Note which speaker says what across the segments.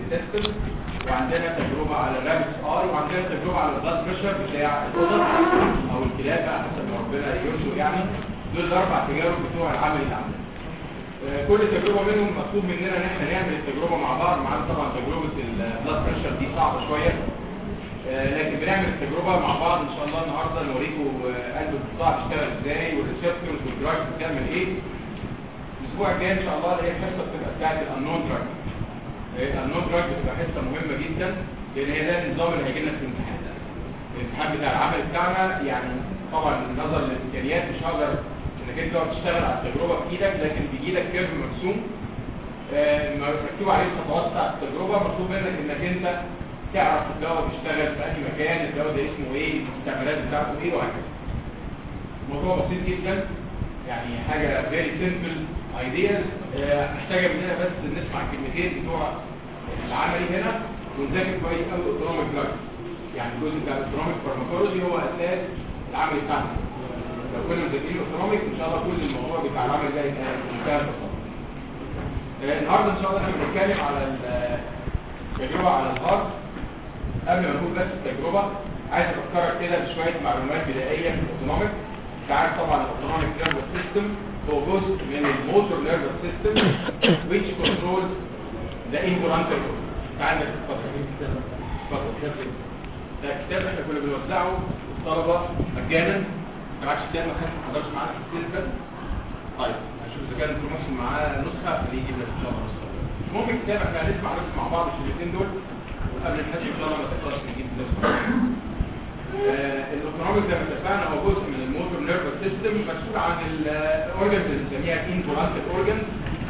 Speaker 1: الانتستين وعندنا تجربه على الرابس اي وعندنا تجربه على البلاد بريشر بتاع القطط او الكلاب بقى حسب ما ربنا يرزق يعني دول الاربع تجارب بتوع العمل اللي عندنا آه، كل تجربه منهم مطلوب مننا ان احنا نعمل التجربه مع بعض معانا طبعا تجربه البلاد بريشر دي صعبه شويه آه، لكن بنعمل التجربه مع بعض ان شاء الله النهارده نوريكم آه، قلب القطاع بيشتغل ازاي والريسبتورز والدراجز بتعمل ايه الاسبوع الجاي ان شاء الله اللي هي الحصه بتبقى بتاعت الانون دراج الانون دراج بتبقى حصه مهمه جدا لان هي ده النظام اللي هيجي لنا في الامتحان الامتحان بتاع العمل بتاعنا يعني طبعا نظرا للامكانيات مش هقدر انك انت تقعد تشتغل على التجربه بايدك لكن بيجي لك كيرف مرسوم آه، مكتوب عليه الخطوات بتاعت التجربه مطلوب منك انك انت تعرف الدواء بيشتغل في اي مكان الدواء ده اسمه ايه المستعملات بتاعته ايه وهكذا الموضوع بسيط جدا يعني حاجه فيري سيمبل ايدياز محتاجه مننا بس نسمع الكلمتين بتوع العملي هنا ونذاكر كويس قوي الاوتونوميك دراج يعني الجزء بتاع الاوتونوميك فارماكولوجي هو اساس العمل بتاعنا لو كنا مذاكرين اوتونوميك ان شاء الله كل الموضوع بتاع العمل ده يبقى في منتهى البساطه آه، النهارده ان شاء الله احنا بنتكلم على التجربه على الهارت قبل ما نقول بس التجربه عايز افكرك كده بشويه معلومات بدائيه في الاوتونوميك انت عارف طبعا الاوتونوميك نيرفس سيستم هو جزء من الموتور نيرفس سيستم which controls the involuntary organ تعال نتفضل اتفضل ده كتاب احنا كنا بنوزعه للطلبه مجانا ما معكش كتاب ما كانش ما حضرش معانا في السيلفر طيب هنشوف اذا كان البروموشن معاه نسخه اللي يجيب لك ان شاء الله نسخه المهم الكتاب احنا هنسمع بس مع بعض الشريطين دول وقبل الحج ان شاء الله ما تقدرش نجيب نسخه الاوتونوميك زي ما اتفقنا هو جزء من الموتور نيرفس سيستم مسؤول عن الاورجنز اللي بنسميها انفولانتد اورجنز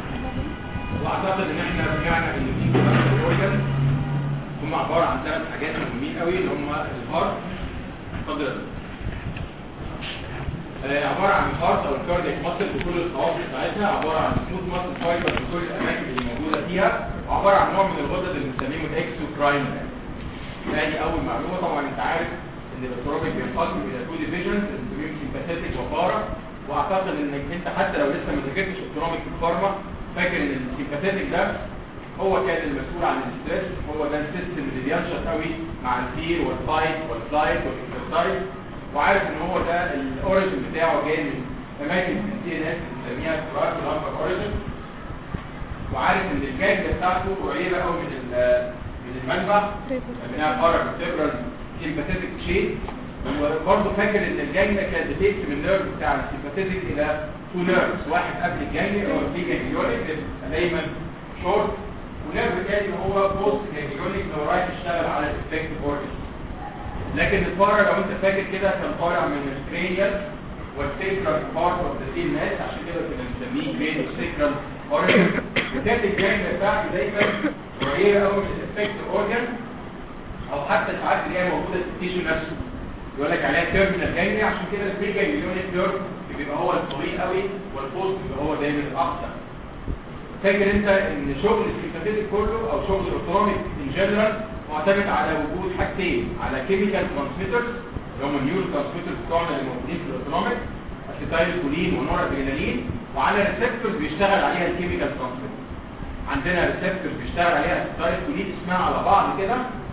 Speaker 1: واعتقد ان احنا رجعنا ان الانفولانتد اورجنز هم عباره عن ثلاث حاجات مهمين قوي اللي هم الهارت اتفضل آه، عباره عن الهارت او الكاردياك ماسل بكل الخواص بتاعتها عباره عن سموث ماسل فايبر بكل الاماكن اللي موجوده فيها وعباره عن نوع من الغدد اللي بنسميهم الاكسوكراين ادي اول معلومه طبعا انت عارف ان الاوتروبيك بينقسم الى تو ديفيجنز بنسميهم سيمباثيك وفارا واعتقد انك انت حتى لو لسه ما ذاكرتش اوتونوميك في الفارما فاكر ان السيمباثيك ده هو كان المسؤول عن الاستريس هو ده السيستم اللي بينشط قوي مع الفير والفايت والفلايت والاكسرسايز وعارف ان هو ده الاوريجن بتاعه جاي من اماكن في الدي ان اس بنسميها سترايك لامبر اوريجن وعارف ان الجايه بتاعته قريبه قوي من ال- من المنبع منها بارا بتبرز سيمباثيك شيء وبرضه فاكر ان الجايه كانت بتقسم النيرف بتاع السيمباثيك الى تو نيرفز واحد قبل الجايه هو في جانجليونيك دايما شورت ونيرف تاني هو بوست جانجليونيك اللي هو رايح يشتغل على الافكتيف اورجن لكن الفارة لو انت فاكر كده كان طالع من الكرينيال والسيكرال بارت اوف ذا سيل ماس عشان كده كنا بنسميه جرين والسيكرال اورجن وكانت الجانب بتاعتي دايما قريبه قوي من الافكتيف اورجن او حتى ساعات اللي هي موجوده في التيشو نفسه يقول لك عليها تيرمينال جانجلي عشان كده البري جانجليونيك نيرف بيبقى هو الطويل قوي والبوست بيبقى هو دايما الاقصر فاكر انت ان شغل السيمباثيك كله او شغل الاوتونوميك ان جنرال معتمد على وجود حاجتين على كيميكال ترانسميترز اللي هم النيورو ترانسميترز بتوعنا اللي موجودين في الاوتونوميك اسيتايل كولين ونور ادرينالين وعلى ريسبتورز بيشتغل عليها الكيميكال ترانسميتر عندنا ريسبتورز بيشتغل عليها اسيتايل كولين اسمها على بعض كده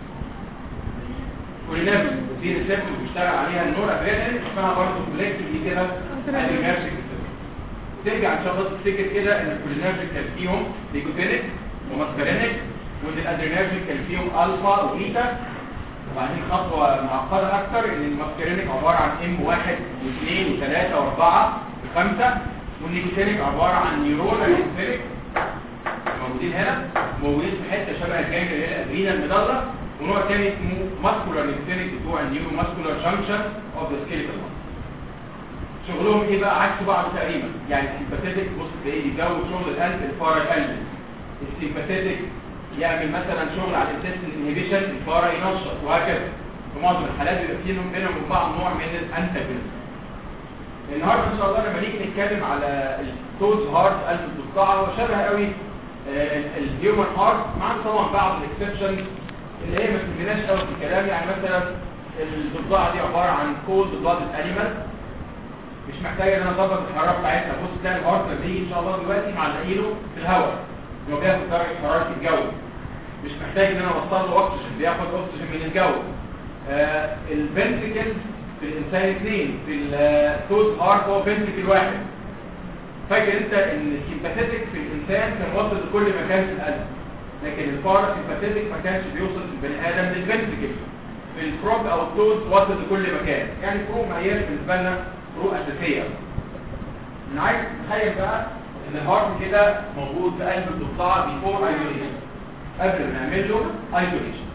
Speaker 1: كولينرجي وفي ريسبتور بيشتغل عليها النور ادرينالين اسمها برضه كولكتيفلي كده ادرينالين ترجع ان شاء الله تفتكر كده ان الكولينرجيك كان فيهم ليكوتينيك وماسكارينيك وان الادرينرجيك كان فيهم الفا وبيتا وبعدين خطوه معقده اكتر ان الماسكارينيك عباره عن ام واحد واثنين وثلاثه واربعه وخمسه والنيكوتينيك عباره عن نيورون نيكوتينيك موجودين هنا موجودين في حته شبه الجانب اللي هي الادرينا المدلة ونوع تاني اسمه ماسكولار نيكوتينيك بتوع النيورو ماسكولار جانكشن اوف ذا سكيلتال شغلهم ايه بقى عكس بعض تقريبا يعني السيمباثيك بص تلاقيه بيزود شغل القلب الفارا يقلل السيمباثيك يعمل مثلا شغل على الانتستين انهبيشن الفارا ينشط وهكذا في معظم الحالات بيبقى فيهم بينهم وبين بعض نوع من الانتاجونيزم النهارده ان شاء الله لما نيجي نتكلم على التوز هارت قلب الضفدعه هو شبه قوي الهيومن هارت مع طبعا بعض الاكسبشنز اللي هي ما تهمناش قوي في الكلام يعني مثلا الضفدعه دي عباره عن كولد بلاد انيمال مش محتاج ان انا اظبط الحراره بتاعتها بص تلاقي الهارت لما يجي ان شاء الله دلوقتي معلقينه في الهواء انه بياخد درجه حراره الجو مش محتاج ان انا اوصل له اكسجين بياخد اكسجين من الجو آه الفنتريكل في الانسان اثنين في التوت هارت هو فنتريكل واحد فاكر انت ان السيمباثيتك في الانسان كان واصل لكل مكان في القلب لكن الباراسيمباثيتك ما كانش بيوصل في البني ادم للفنتريكل في الفروج او التوت واصل لكل مكان يعني فروق ما هياش بالنسبه لنا فروق اساسيه انا عايز تتخيل بقى ان الهارت كده موجود في قلب الضفدعه بيفور ايزوليشن قبل ما نعمل له ايزوليشن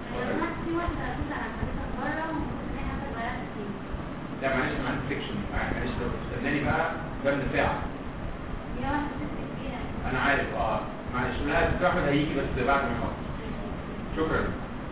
Speaker 1: لا معلش انا عندي سكشن معلش لو استناني بقى بند ساعه انا عارف اه معلش لا دكتور احمد هيجي بس بعد ما يخلص شكرا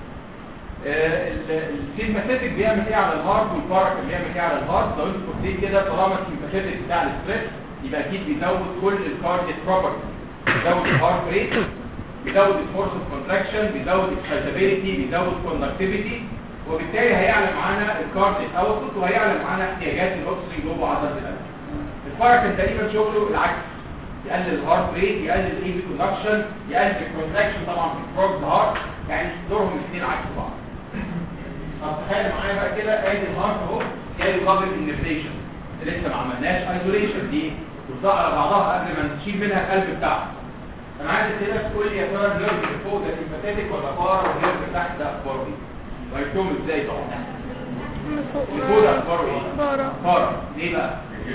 Speaker 1: السيمباثيتك بيعمل ايه على الهارت والبارك بيعمل ايه على الهارت لو انتوا قلتين كده طالما السيمباثيتك بتاع الاستريس يبقى اكيد بيزود كل الكارديك بروبرتي بيزود الهارت ريت بيزود الفورس اوف كونتراكشن بيزود اكسايتابيلتي بيزود كوندكتيفيتي وبالتالي هيعلى معانا الكارديك اوتبوت وهيعلى معانا احتياجات الاكسجين جوه عضله القلب البارك تقريبا شغله العكس يقلل الهارت ريت يقلل الايفي كوندكشن يقلل الكونتراكشن طبعا في الفروج هارت يعني دورهم الاثنين عكس بعض طب تخيل معايا بقى كده ادي الهارت اهو جاي قابل انرفيشن لسه ما عملناش ايزوليشن دي توزع على بعضها قبل ما نشيل منها القلب بتاعها انا عايز كده تقول لي يا ترى النيرف اللي فوق ده سيمباثيتك ولا بارا والنيرف اللي تحت ده اخباره ايه؟ وعرفتهم ازاي طبعا؟ اللي فوق ده اخباره ايه؟
Speaker 2: بارا
Speaker 1: بارا ليه بقى؟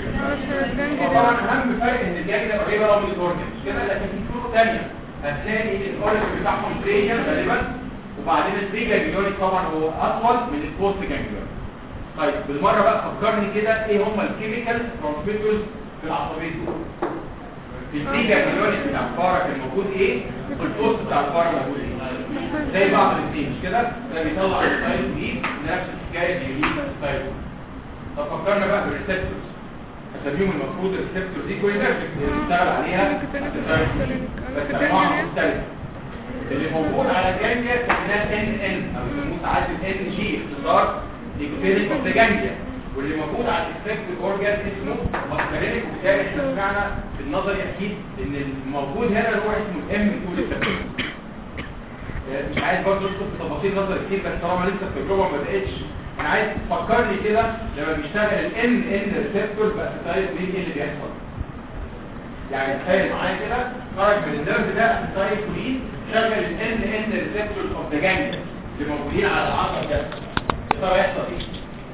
Speaker 1: طبعا اهم فرق ان الجاجة قريبه قوي من الاورجن مش كده لكن في فروق ثانيه هتلاقي الاورجن بتاعهم تريجر غالبا وبعدين التريجر جانجليونيك طبعا هو اطول من البوست جانجليونيك طيب بالمره بقى فكرني كده ايه هم الكيميكال ترانسميترز في العصبيه دول في التريجر جانجليونيك بتاع الفاره كان موجود ايه والبوست بتاع الفاره موجود ايه زي بعض الاثنين مش كده ده بيطلع الستايل جديد نفس الحكايه جديد ستايل طب فكرنا بقى بالريسبتورز اساميهم المفروض الريسبتور دي كولينرجيك اللي بنشتغل عليها بس انواع مختلفه اللي موجود على الجانجليا سميناه ان ان او يسموه ساعات ان جي اختصار ليكوتيريك اوف ذا جانجليا واللي موجود على الافكتيف اورجان اسمه ماسكارينيك وبالتالي احنا سمعنا في النظري اكيد ان الموجود هنا نوع اسمه ام 2 ريسبتور مش عايز برضه ندخل في تفاصيل نظر كتير بس طالما لسه التجربه ما بداتش انا عايز تفكرني كده لما بيشتغل الان ان ريسبتور بقى ستايل مين ايه اللي بيحصل يعني تخيل معايا كده خرج من النيرف ده ستايل كولين شغل الان ان ريسبتور اوف ذا جانج اللي موجودين على العصب ده يا ترى يحصل ايه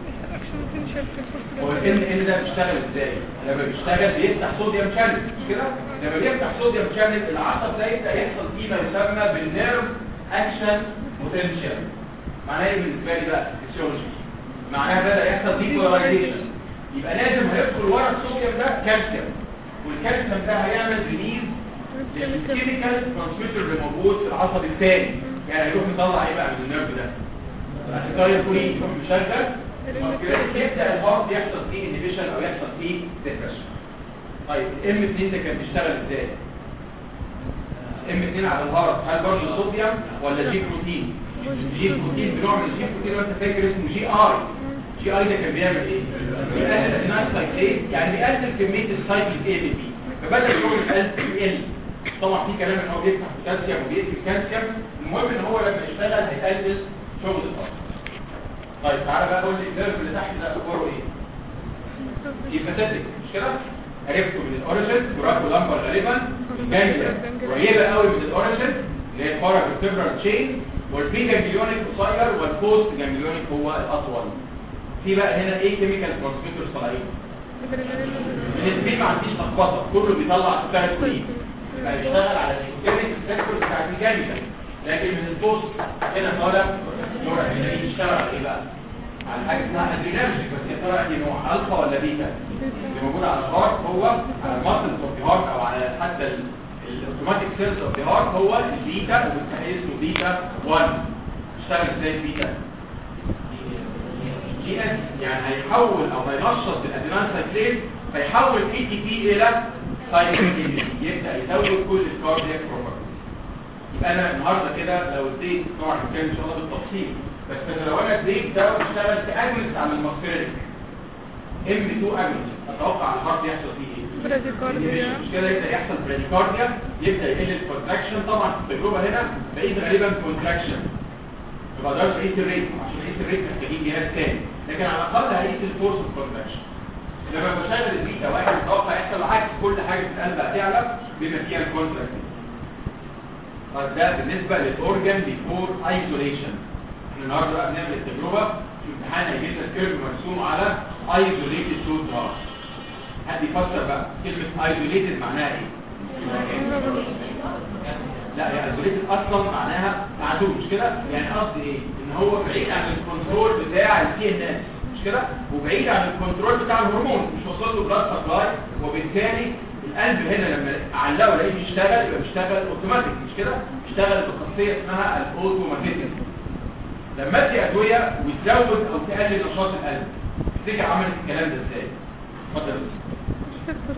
Speaker 1: هو الان ان ده بيشتغل ازاي لما بيشتغل بيفتح صوديوم شانل مش كده لما بيفتح صوديوم شانل العصب ده يبدا يحصل فيه ما يسمى بالنيرف اكشن بوتنشال معناها ايه بالنسبه لي بقى فيسيولوجي معناها بدا يحصل ديبولاريزيشن يبقى لازم هيدخل ورا الصوديوم ده كالسيوم والكالسيوم ده هيعمل ريليز للكيميكال ترانسميتر اللي موجود في العصب الثاني يعني هيروح يطلع ايه بقى من النيرف ده الاسيتايل كولين يروح مشغل يبدا الهارت يحصل فيه انهبيشن او يحصل فيه ديبريشن طيب ام 2 ده كان بيشتغل ازاي ام 2 على الهارت هل برضه صوديوم ولا جي بروتين جي بروتين بنوع من الجي بروتين وانت فاكر اسمه جي اي جي اي ده كان بيعمل ايه بيقلل الناس سايكلين يعني بيقلل كميه السايكل اي دي بي فبدا شغل القلب يقل طبعا في كلام ان هو بيفتح بوتاسيوم وبيقفل كالسيوم المهم ان هو لما يشتغل هيقلل شغل الطاقه طيب تعالى بقى قول لي النيرف اللي تحت ده اخباره ايه يبقى سيتك مش كده عرفته من الاوريجن وراكو لامبر غالبا الجانجليا قريبه قوي من الاوريجن اللي هي البارا فيرتبرال تشين والبي جانجليونيك قصير والبوست جانجليونيك هو الاطول في بقى هنا ايه كيميكال ترانسميترز طالعين الاثنين ما عنديش لخبطه كله بيطلع ستايل كلين يبقى يشتغل على الكيميكال سيكتور بتاع الجانجليا لكن من البوست هنا طالع نوع هنا يشتغل على ايه بقى على حاجه اسمها ادرينالجيك بس يا ترى ايه نوع الفا ولا بيتا اللي موجود على الهارت هو على الماسل اوف ذا هارت او على حتى الاوتوماتيك سيلز اوف ذا هارت هو البيتا وبالتالي اسمه بيتا 1 اشتغل ازاي البيتا جي اس يعني هيحول او هينشط الادرينال سايكلين فيحول اي تي بي الى سايكلين يبدا يزود كل الكاردياك بروبرتي يبقى انا النهارده كده لو اديت طبعا هنتكلم ان شاء الله بالتفصيل بس انا لو انا اديت ده واشتغل كاجنس على الماسكرينيك ام 2 اجنس اتوقع الهارت يحصل فيه ايه
Speaker 2: براديكارديا
Speaker 1: مش كده يبدا يحصل براديكارديا يبدا يقل الكونتراكشن طبعا في التجربه هنا بقيت غالبا كونتراكشن ما بقدرش اقيس الريت عشان اقيس الريت محتاجين جهاز تاني لكن على الاقل هقيس الفورس اوف كونتراكشن لما بشغل البيتا واحد متوقع يحصل عكس كل حاجه في القلب هتعلى بما فيها الكونتراكشن طيب ده بالنسبه للاورجان بيفور ايزوليشن احنا النهارده بقى بنعمل التجربه في امتحان هيجي لنا كيرف مرسوم على ايزوليتد شوت هارت حد يفسر بقى كلمه ايزوليتد معناها ايه لا هي ايزوليتد اصلا معناها معزول مش كده يعني قصدي ايه ان هو بعيد عن الكنترول بتاع السي ان اس مش كده وبعيد عن الكنترول بتاع الهرمون مش واصل له بلاد سبلاي وبالتالي القلب هنا لما علقه الاقيه بيشتغل يبقى بيشتغل اوتوماتيك مش كده بيشتغل بخاصيه اسمها الاوتوماتيزم لما ادي ادويه وتزود او تقلل نشاط القلب تفتكر عملت الكلام ده ازاي اتفضل يا أستاذ.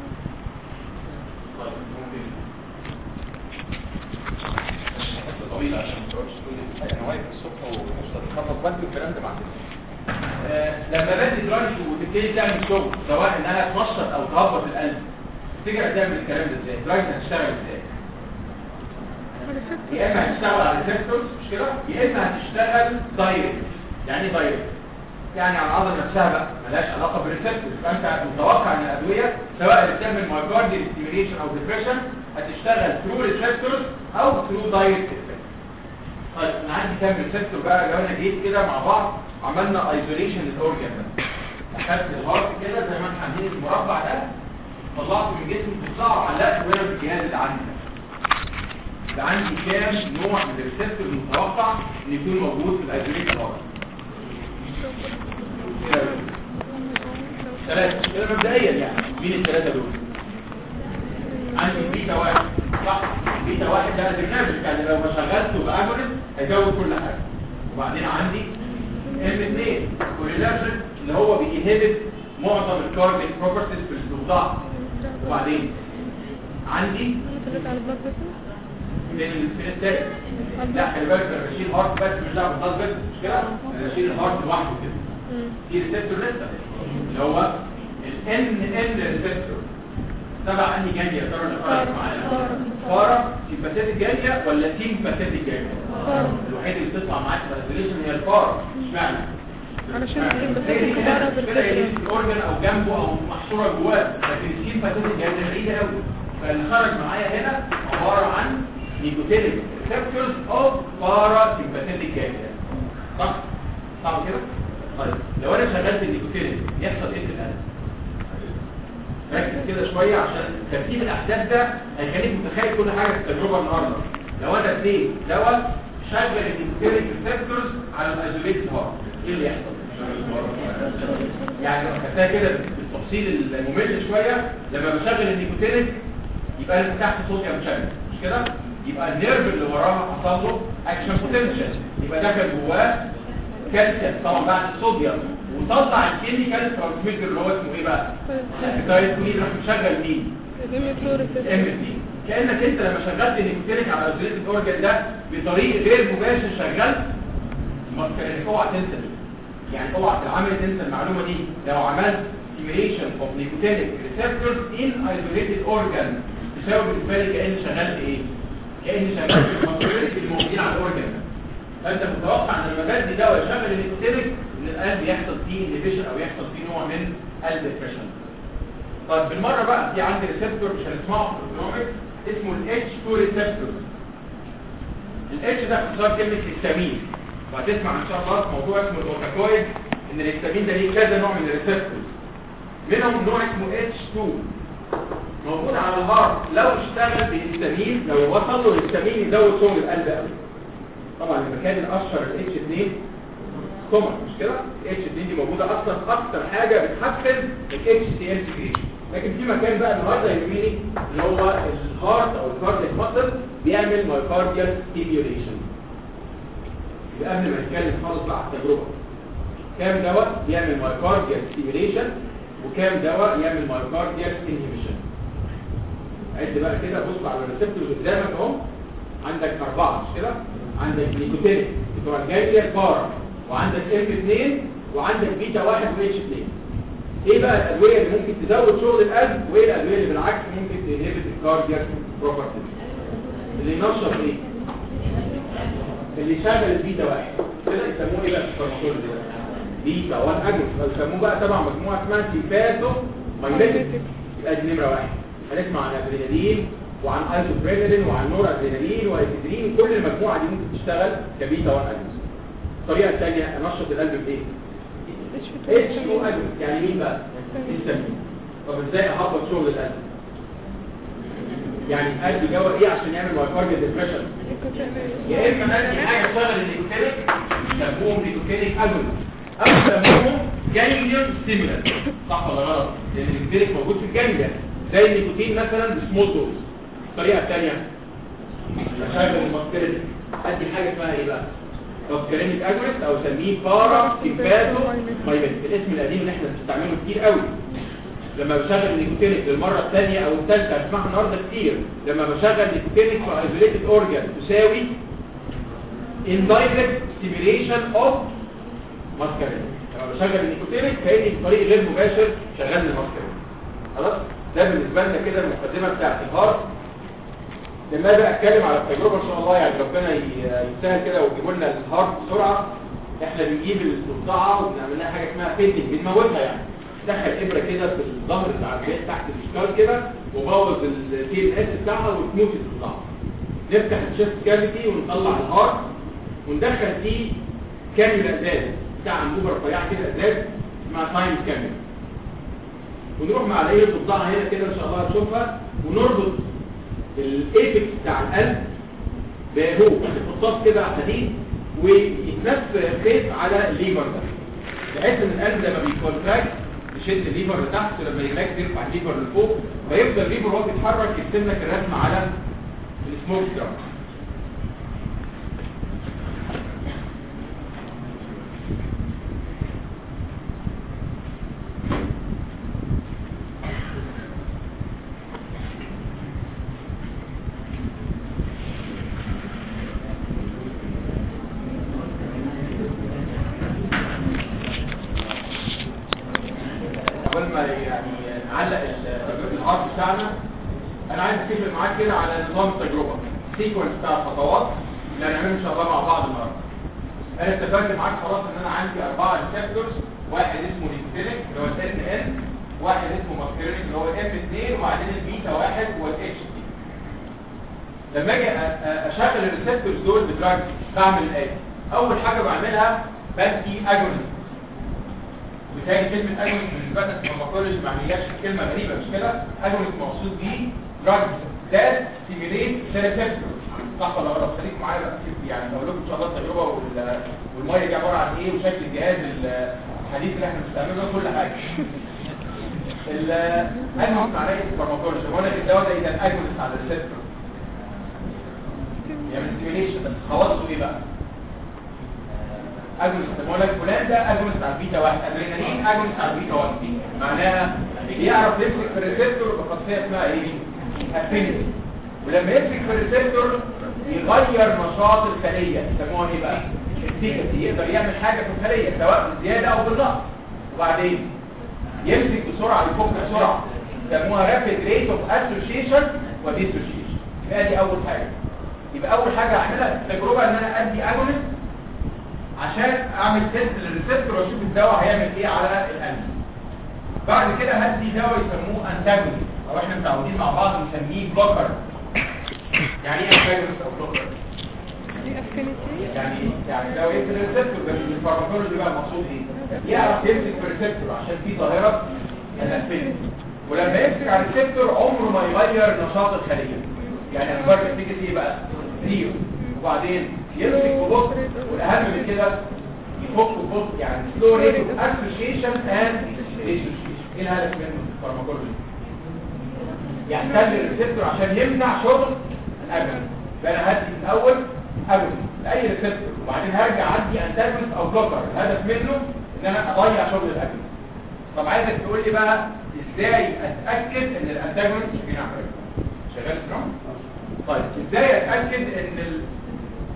Speaker 1: طيب ممكن حته طويله عشان ما تقعدش تقول لي انا واقف الصبح وخطط بنك والكلام ده بعدين لما بدي دراج وتبتدي تعمل شغل سواء انها تنشط او تهبط القلب تفتكر هتعمل الكلام ده ازاي دراج هتشتغل ازاي يا اما هتشتغل على ريسبتورز مش كده يا اما هتشتغل دايركت يعني ايه دايركت يعني على العضله نفسها بقى ملهاش علاقه بالريسبتورز فانت متوقع ان الادويه سواء اللي بتعمل مايكارديال ستيميوليشن او ديبريشن هتشتغل ثرو ريسبتورز او ثرو دايركت طيب انا عندي كام ريسبتور بقى لو انا جيت كده مع بعض عملنا ايزوليشن للاورجن ده اخدت الهارت كده زي ما احنا عاملين المربع ده طلعته من جسمي بسرعه وعلقته هنا في الجهاز اللي عندي ده يبقى عندي كام نوع من الريسبتور المتوقع ان يكون موجود في الايزوليشن هارت ثلاثة كده مبدئيا يعني مين الثلاثة دول؟ عندي بيتا واحد صح بيتا واحد ده برنامج يعني لو ما شغلته باجوريثم هيزود كل حاجة وبعدين عندي ام 2 كوريلاشن اللي هو بينهبت معظم الكاربيك بروبرتيز في الضغط وبعدين عندي من الفين التالت لا خلي بالك انا بشيل هارت بس مش دعوه بالضغط بس مش كده انا بشيل الهارت لوحده كده في ريسبتور لسه اللي هو الان ان ريسبتور تبع انهي جانية يا ترى اللي خرج معانا فارة سيمباثيتك جانية ولا سيمباثيتك جانية الوحيد اللي بتطلع معاك في الاسبريشن هي الفارة اشمعنى
Speaker 2: علشان
Speaker 1: هي
Speaker 2: السيمباثيتك
Speaker 1: دي
Speaker 2: بره
Speaker 1: كده كده هي دي
Speaker 2: بالفكرة
Speaker 1: الاورجن او جنبه او محصورة جواه لكن السيمباثيتك جانية بعيدة قوي فاللي خرج معايا هنا عبارة عن نيكوتينيك ريسبتورز اوف بارا سيمباثيتك جانية صح؟ صح كده؟ طيب لو انا شغلت النيكوتينيك يحصل ايه في القلب؟ ركز كده شوية عشان ترتيب الأحداث ده هيخليك متخيل كل حاجة في التجربة النهاردة لو أنا اديت دواء شغل الانتيريك ريسبتورز على الايزوليت هارت ايه اللي يحصل؟ يعني لو خدتها كده بالتفصيل الممل شوية لما بشغل النيكوتينيك يبقى انا فتحت صوديوم شانل مش كده؟ يبقى النيرف اللي وراها حصل له اكشن بوتنشال يبقى دخل جواه كالسيوم طبعا بعد الصوديوم وطلع الكيميكال ترانسميتر اللي هو اسمه ايه بقى؟ دايت مين راح مشغل مين؟ ام دي كانك انت لما شغلت النيكوتينيك على الايزوليتد اورجن ده بطريق غير مباشر شغلت ما تك- اوعى تنسى دي. يعني اوعى تعمل تنسى المعلومه دي لو عملت stimulation of nicotinic receptors in isolated organ تساوي بالنسبه لي كاني شغلت ايه؟ كاني شغلت المسؤولين اللي موجودين على الاورجن ده فانت متوقع ان لما بدي دواء يشغل النيكوتينيك ان القلب يحصل فيه انهبيشن او يحصل فيه نوع من الديبريشن طيب بالمره بقى في عندي ريسبتور مش هنسمعه في الاوتونوميك اسمه الاتش 2 ريسبتور الاتش ده اختصار كلمه هيستامين وهتسمع ان شاء الله في موضوع اسمه الاوتاكويد ان الهيستامين ده ليه كذا نوع من الريسبتورز منهم نوع اسمه اتش 2 موجود على الهارت لو اشتغل بهيستامين لو وصل له هيستامين يزود شغل القلب قوي طبعا المكان الاشهر الاتش 2 ستومك مش كده الاتش 2 دي موجوده اصلا اكتر حاجه بتحفز الاتش سي ال سكريشن لكن في مكان بقى النهارده يهمني اللي هو الهارت او الكاردياك ماسل بيعمل مايكارديال ستيميوليشن يبقى قبل ما نتكلم خالص بقى على التجربه كام دواء يعمل مايكارديال ستيميوليشن وكام دواء يعمل مايكارديال انهبيشن عد بقى كده بص على الريسبتورز قدامك اهو عندك اربعه مش كده عندك نيكوتينيك بتوع الجاية بارا وعندك ام 2 وعندك بيتا 1 و اتش 2 ايه بقى الادويه اللي ممكن تزود شغل القلب وايه الادويه اللي بالعكس ممكن تنهبت الكاردياك بروبرتيز اللي ينشط ايه اللي شغل البيتا واحد كده يسموه ايه بقى في الفارماكولوجي ده بيتا 1 اجونست او يسموه بقى تبع مجموعه اسمها سيفاتو مايليتيك يبقى دي نمره واحد هنسمع عن ادرينالين وعن ايزوبرينالين وعن نور ادرينالين وافيدرين كل المجموعه دي ممكن تشتغل كبيتا 1 اجونست الطريقه الثانيه انشط القلب بايه اتش او اجونست يعني مين بقى السمين طب ازاي احفظ شغل القلب يعني القلب جوه ايه عشان يعمل مايكارديال ديبريشن يا اما ادي حاجه تشغل النيكوتينيك يسموهم نيكوتينيك اجونست او يسموهم جانجليون ستيمولانت صح ولا غلط لان النيكوتينيك موجود في الجانجليا زي النيكوتين مثلا بسمول دوز الطريقه الثانيه اشغل الماسكرينيك ادي حاجه اسمها ايه بقى ماسكرينيك اجونست او سميه بارا سيمباتو مايميتيك الاسم القديم اللي احنا بنستعمله كتير قوي لما بشغل النيكوتينيك للمره الثانيه او الثالثه هتسمعها النهارده كتير لما بشغل نيكوتينيك في ايزوليتد اورجان تساوي indirect stimulation of muscarinic لما بشغل النيكوتينيك كاني بطريق غير مباشر شغال الماسكارينيك خلاص ده بالنسبه لنا كده المقدمه بتاعت الهارت لما اجي اتكلم على التجربه ان شاء الله يعني ربنا ي- يسهل كده ويجيبوا لنا الهارت بسرعه احنا بنجيب الصداعه وبنعمل لها حاجه اسمها فيتنج بنموتها يعني دخل ابره كده في الظهر بتاع البيت تحت الاشكال كده وبوظ التي ان اس بتاعها وتموت الصداع نفتح الشيست كافيتي ونطلع الهارت وندخل فيه كاميرا ازاز بتاع انبوبه رفيعه كده ازاز اسمها تايم كاميرا ونروح مع الايه الصداعه هنا كده ان شاء الله هتشوفها ونربط الايبكس بتاع القلب بهو بخطاف كده حديد ويتنف خيط على الليفر ده بحيث ان القلب لما بيكونتراكت يشد الليفر لتحت ولما يريلاكس يرفع الليفر لفوق فيفضل الليفر وهو بيتحرك يرسم لك الرسم على السموك جرام قبل ما يعني نعلق التجربه الهارت بتاعنا انا عايز اتفق معاك كده على نظام التجربه سيكونس بتاع الخطوات اللي هنعمله ان شاء الله مع بعض النهارده انا اتفقت معاك خلاص ان انا عندي اربعه ريسبتورز واحد اسمه نيكوتينيك اللي هو الان ان واحد اسمه ماسكرينيك اللي هو الام 2 وبعدين البيتا واحد والاتش دي لما اجي أ- أ- اشغل الريسبتورز دول بدراج بعمل الاتي اول حاجه بعملها بدي اجونست وبالتالي كلمة اجونست بالنسبة لنا في الفارماكولوجي ما عملياش كلمة غريبة مش كده اجونست مقصود بيه drugs that stimulate the receptor صح ولا غلط خليك معايا بقى كده يعني هقول لكم ان شاء الله التجربة وال- والمية دي عبارة عن ايه وشكل الجهاز الحديث اللي احنا بنستعمله كل حاجة الاجونست معناه ايه في الفارماكولوجي هو انا الدواء ده اذا اجونست على الريسبتور يعمل ستيميليشن بس خواصه ايه بقى اجونست بقول لك فلان ده اجونست على البيتا 1 ادرينالين اجونست على البيتا 1 معناها بيعرف يمسك في الريسبتور بخاصيه اسمها ايه افينيتي ولما يمسك في الريسبتور يغير نشاط الخليه يسموها ايه بقى السيكتي يقدر يعمل حاجه في الخليه سواء بالزياده او بالنقص وبعدين يمسك بسرعه يفك بسرعه يسموها رابيد ريت اوف اسوشيشن وديسوشيشن يبقى دي اول حاجه يبقى اول حاجه اعملها في التجربه ان انا ادي اجونست عشان اعمل تيست للريسبتور واشوف الدواء هيعمل ايه على القلب بعد كده هدي دواء يسموه انتاجونست او احنا متعودين مع بعض نسميه بلوكر يعني ايه انتاجونست او بلوكر
Speaker 2: دي افينيتي
Speaker 1: يعني يعني دواء يقتل الريسبتور بس في الفارماكولوجي بقى المقصود ايه يعرف يمسك في الريسبتور عشان في ظاهره الافينيتي ولما يمسك على الريسبتور عمره ما يغير نشاط الخليه يعني اخبار النتيجه ايه بقى زيرو وبعدين يمسك ببطء والاهم من كده يفك ببطء يعني سلو ريت اوف اسوشيشن اند ديسوشيشن ايه الهدف منه في الفارماكولوجي يحتل الريسبتور عشان يمنع شغل الاجل فانا هدي في الاول اجل لاي ريسبتور وبعدين هرجع عندي انتاجونست او بلوكر الهدف منه ان انا اضيع شغل الاجل طب عايزك تقول لي بقى ازاي اتاكد ان الانتاجونست بينعمل شغال سترونج طيب ازاي اتاكد ان ال...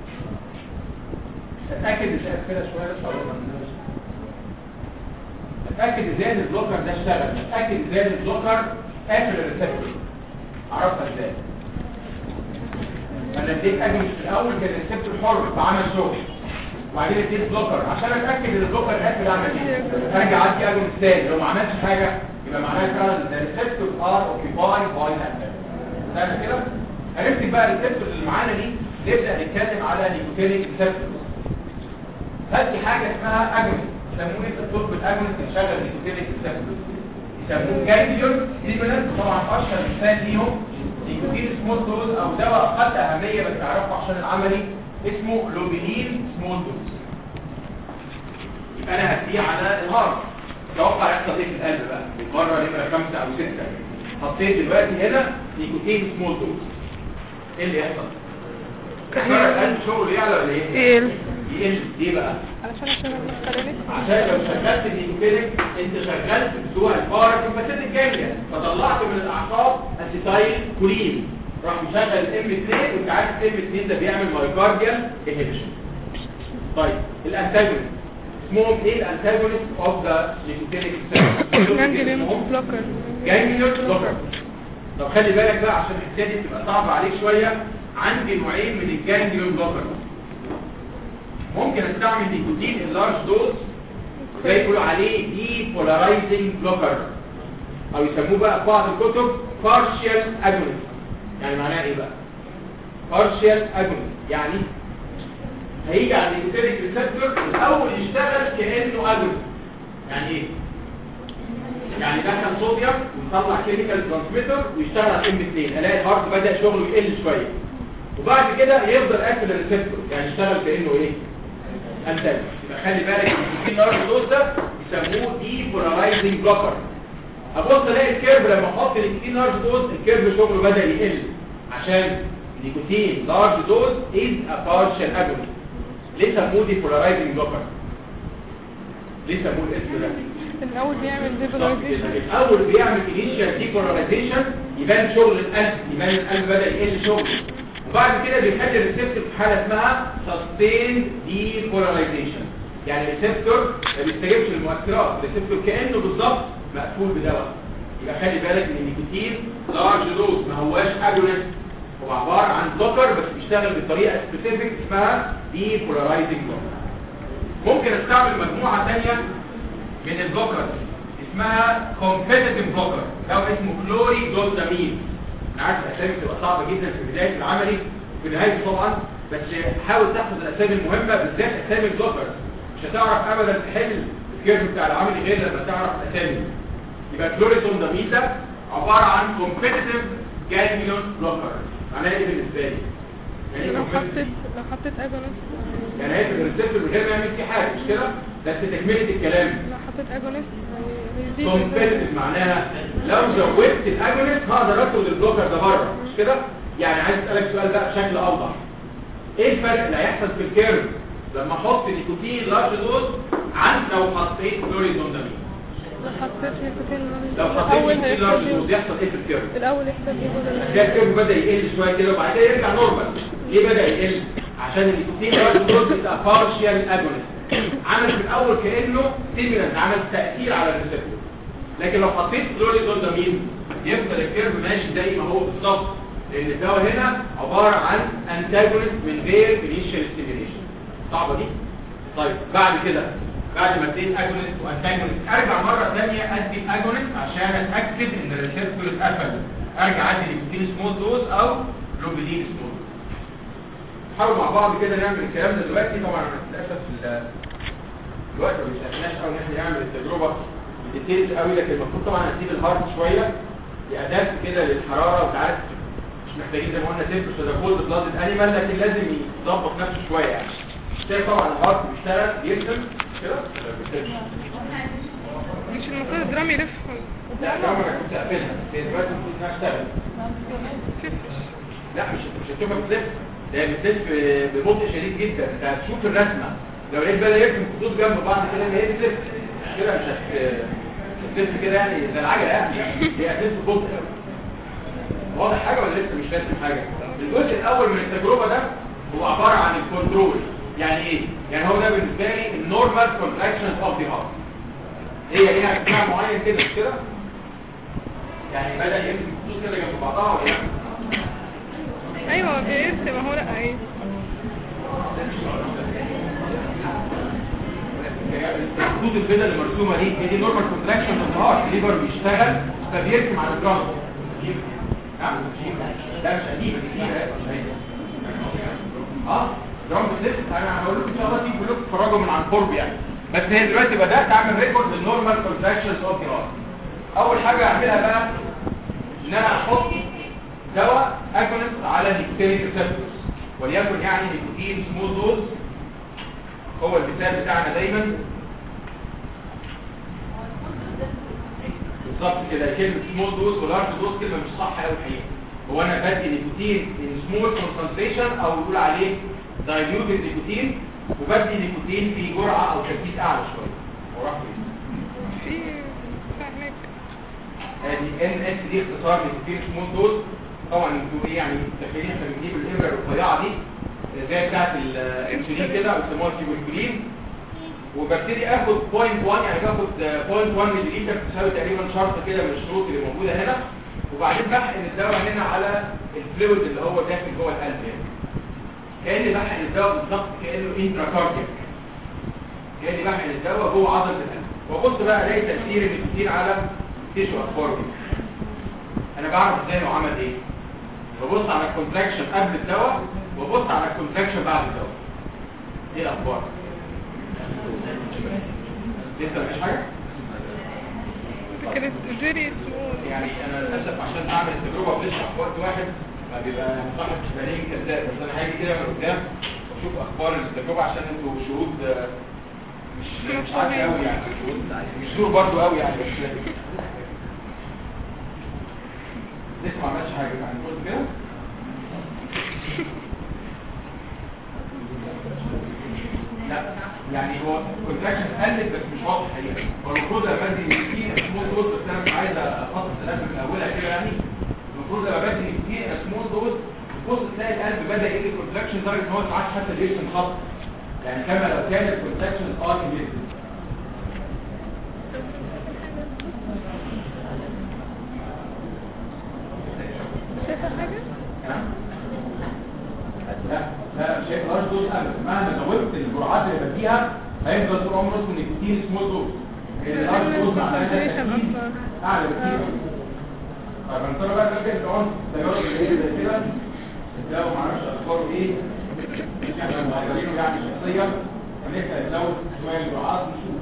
Speaker 1: اتاكد ازاي كده شويه بس أقول لك. اتاكد ازاي ان البلوكر ده اشتغل اتاكد ازاي ان البلوكر قافل الريسبتور عرفتها ازاي انا اديت اجنس في الاول كان الريسبتور حر فعمل شغل وبعدين اديت بلوكر عشان اتاكد ان البلوكر قافل اعمل ايه ارجع ادي اجنس تاني لو ما عملش حاجه يبقى معناها فعلا ان الريسبتور ار اوكيباي باي ذات فاهم كده عرفت بقى الريسبتور اللي معانا دي نبدا نتكلم على نيكوتينيك ريسبتورز هدي حاجه اسمها اجنس يسموه ايه في الطب الاجنس اللي شغل نيكوتينيك ريسبتورز يسموه جانجليون ستيمولانت طبعا اشهر مثال ليهم نيكوتين سمول دوز او دواء اقل اهميه بس تعرفه عشان العملي اسمه لوبيلين سمول دوز يبقى انا هديه على الهارت توقع يحصل ايه في القلب بقى المره نمره خمسه او سته حطيت دلوقتي هنا نيكوتين سمول دوز ايه اللي يحصل؟ كحرة القلب شغله يعلى ولا ايه؟
Speaker 2: يقل.
Speaker 1: يقل ليه بقى؟
Speaker 2: علشان عشان المسكرينك
Speaker 1: عشان لو شغلت النيكوتينيك انت شغلت بتوع الباراسمباتيك جانجليا فطلعت من الاعصاب اسيتايل كولين راح مشغل الام 2 وانت عارف الام 2 ده بيعمل مايكارديال انهبيشن طيب الانتاجونست اسمهم ايه الانتاجونست اوف ذا نيكوتينيك
Speaker 2: جانجلين بلوكر
Speaker 1: جانجليون بلوكر طب خلي بالك بقى عشان الحته دي بتبقى صعبه عليك شويه عندي نوعين من الجانجليون بلوكر ممكن استعمل نيكوتين اللارج دوز زي يقولوا عليه دي بولارايزنج بلوكر او يسموه بقى في بعض الكتب partial agonist يعني معناها ايه بقى partial agonist يعني هيجي على النيكوتينيك ريسبتور الاول يشتغل كانه agonist يعني ايه يعني دخل صوديوم ويطلع كيميكال ترانسميتر ويشتغل على ام 2 الاقي الهارت بدا شغله يقل شويه وبعد كده يفضل قافل الريسبتور يعني يشتغل كانه ايه انتاج يبقى خلي بالك في نار الدوز ده يسموه دي بولارايزنج بلوكر ابص الاقي الكيرف لما احط النيكوتين لارج دوز الكيرف شغله بدا يقل عشان النيكوتين لارج دوز از ا بارشال اجونست ليه سموه دي بولارايزنج بلوكر ليه سموه الاسم ده
Speaker 2: الاول بيعمل
Speaker 1: بالظبط
Speaker 2: ديبولايزيشن
Speaker 1: كده. الاول بيعمل انيشال ديبولاريزيشن يبان شغل القلب يبان القلب بدا يقل شغل وبعد كده بيخلي الريسبتور في حاله اسمها سستين ديبولاريزيشن يعني الريسبتور ما بيستجيبش للمؤثرات الريسبتور كانه بالظبط مقفول بدواء يبقى خلي بالك ان النيكوتين لارج دوز ما هواش اجونست هو عباره عن بلوكر بس بيشتغل بطريقه سبيسيفيك اسمها ديبولاريزنج بلوكر ممكن استعمل مجموعه ثانيه من البلوكر اسمها competitive بلوكر ده اسمه كلوري جلوتامين انا عارف الاسامي بتبقى صعبه جدا في بدايه العملي في نهايته طبعا بس حاول تحفظ الاسامي المهمه بالذات اسامي البلوكر مش هتعرف ابدا تحل الكيرف بتاع العملي غير لما تعرف الاسامي يبقى كلوريتوندامين ده عباره عن competitive ganglion بلوكر معناها ايه بالنسبه لي؟ يعني ايه
Speaker 2: لو
Speaker 1: competitive؟
Speaker 2: حطيت لو حطيت اجونست
Speaker 1: يعني هيبقى الريسبتور من غير ما يعمل فيه حاجه مش كده؟ بس تكمله الكلام
Speaker 2: لو حطيت اجونست هيزيد
Speaker 1: كومبيتيتيف معناها لو زودت الاجونست هقدر اخد البلوكر ده بره مش كده يعني عايز اسالك سؤال بقى بشكل اوضح ايه الفرق اللي هيحصل في الكيرف لما احط نيكوتين لارج دوز عن لو حطيت كلوريزوندامين
Speaker 2: لو حطيت نيكوتين
Speaker 1: لو حطيت
Speaker 2: الاول
Speaker 1: نيكوتين لارج دوز
Speaker 2: هيحصل
Speaker 1: يحصل ايه في الكيرف
Speaker 2: الاول يحصل
Speaker 1: هتلاقي الكيرف بدا يقل شويه كده وبعد كده يرجع نورمال ليه بدا يقل عشان النيكوتين لارج دوز بتبقى بارشال اجونست عمل في الاول كانه ستيمولانت عمل تاثير على الريسبتور لكن لو حطيت كلوريزوندامين يفضل الكيرف ماشي زي ما هو بالظبط لان الدواء هنا عباره عن انتاجونست من غير انيشال ستيميوليشن صعبه دي طيب بعد كده بعد ما اديت اجونست وانتاجونست ارجع مره ثانيه ادي اجونست عشان اتاكد ان الريسبتور اتقفل ارجع ادي نيكوتين سمول دوز او لوبيدين سمول دوز نحاول مع بعض كده نعمل الكلام ده دلوقتي طبعا أنا للاسف ال- الوقت ما بيسعفناش قوي ان احنا نعمل التجربه بديتيلز قوي لكن المفروض طبعا هنسيب الهارت شويه لاداه كده للحراره وانت عارف مش محتاجين زي ما قلنا تمبرتشر ده كولد بلادد انيمال لكن لازم يظبط نفسه شويه يعني شايف طبعا الهارت بيشتغل بيرسم كده ولا بيرسمش؟
Speaker 2: مش المفروض الدرام يلف
Speaker 1: لا ده انا كنت قافلها هي دلوقتي المفروض انها تشتغل لا مش مش هتشوفها بتلف ده هي بتلف ببطء شديد جدا انت هتشوف الرسمه لو لقيت بقى يرسم خطوط جنب بعض كده ان هي بتلف كده مش هت مش هتلف كده يعني زي العجله يعني هي هتلف ببطء واضح حاجه ولا لسه مش راسم حاجه الجزء الاول من التجربه ده هو عباره عن الكنترول يعني ايه يعني هو ده بالنسبه لي النورمال كونتراكشن اوف ذا هارت هي ليها اتجاه معين كده مش كده يعني بدا يمسك خطوط كده جنب بعضها ولا لا
Speaker 2: ايوه بيقس ما هو لا ايه
Speaker 1: الخطوط البيضاء اللي مرسومه دي هي دي نورمال كونتراكشن اوف هارت الليفر بيشتغل فبيرسم على الجرام نعم لا مش قديمه دي جديده اه جرام بتلف انا هقول لكم ان شاء الله دي كلكم تتفرجوا من عن قرب يعني بس هي دلوقتي بدات اعمل ريكورد للنورمال كونتراكشنز اوف ذا هارت اول حاجه اعملها بقى ان انا احط دواء اجونست على نيكوتين ريسبتورز وليكن يعني نيكوتين سمول دوز هو المثال بتاعنا دايما بالظبط كده كلمه سمول دوز ولارج دوز كلمه مش صح قوي الحقيقه هو انا بدي نيكوتين ان سمول كونسنتريشن او بيقول عليه دايليوتد نيكوتين وبدي نيكوتين في جرعه او تركيز اعلى شويه هو راح فين
Speaker 2: في فاهمك
Speaker 1: ادي ان اس دي اختصار نيكوتين سمول دوز طبعا انتوا ايه يعني تخيلين احنا بنجيب الابره الرفيعه دي زي بتاعت الانسولين كده او يسموها الكيبولين وببتدي اخد 0.1 يعني باخد 0.1 ملي لتر تساوي تقريبا شرطه كده من الشروط اللي موجوده هنا وبعدين بحقن الدواء هنا على الفلويد اللي هو داخل جوه القلب يعني كاني بحقن الدواء بالظبط كانه انتراكارديك كاني بحقن الدواء جوه عضله القلب وابص بقى الاقي تاثير النيكوتين على تيشو اخبار انا بعرف ازاي انه عمل ايه ببص على الكونتراكشن قبل الدواء وبص على الكونتراكشن بعد الدواء ايه الاخبار لسه مفيش حاجه
Speaker 2: كانت فيري سمول
Speaker 1: يعني انا للاسف عشان اعمل التجربه بنشرح في وقت واحد ما بيبقى صاحب بالين كذاب بس انا هاجي كده من قدام واشوف اخبار التجربه عشان انتوا شهود آه، مش مش عارف قوي يعني شهود مش شهور برضه قوي يعني بس لسه ما عملتش حاجه يعني قلت كده لا يعني هو كونتراكشن قلت بس مش واضح حقيقه هو المفروض لما بدي نيكوتين سمول دوز بس انا مش عايز اخصص القلب من اولها كده يعني المفروض لما بدي نيكوتين سمول دوز تبص تلاقي القلب بدا يقل كونتراكشن لدرجه ان هو ساعات حتى بيرسم خط يعني كما لو كان الكونتراكشن ار انفيزبل
Speaker 2: شايفه حاجه
Speaker 1: لا لا شايف لارج دوز ابدا مهما زودت الجرعات اللي بديها هيفضل طول عمره اسمه نيكوتين سمول دوز اللارج دوز مع
Speaker 2: concentration أكتر.
Speaker 1: اعلى بكتير طيب هنضطر بقى نرجع للعنصر التجارب اللي هي زي كده لو ما اعرفش اخباره ايه مش احنا مغيرينه يعني شخصيا هنبدا نزود شويه الجرعات نشوف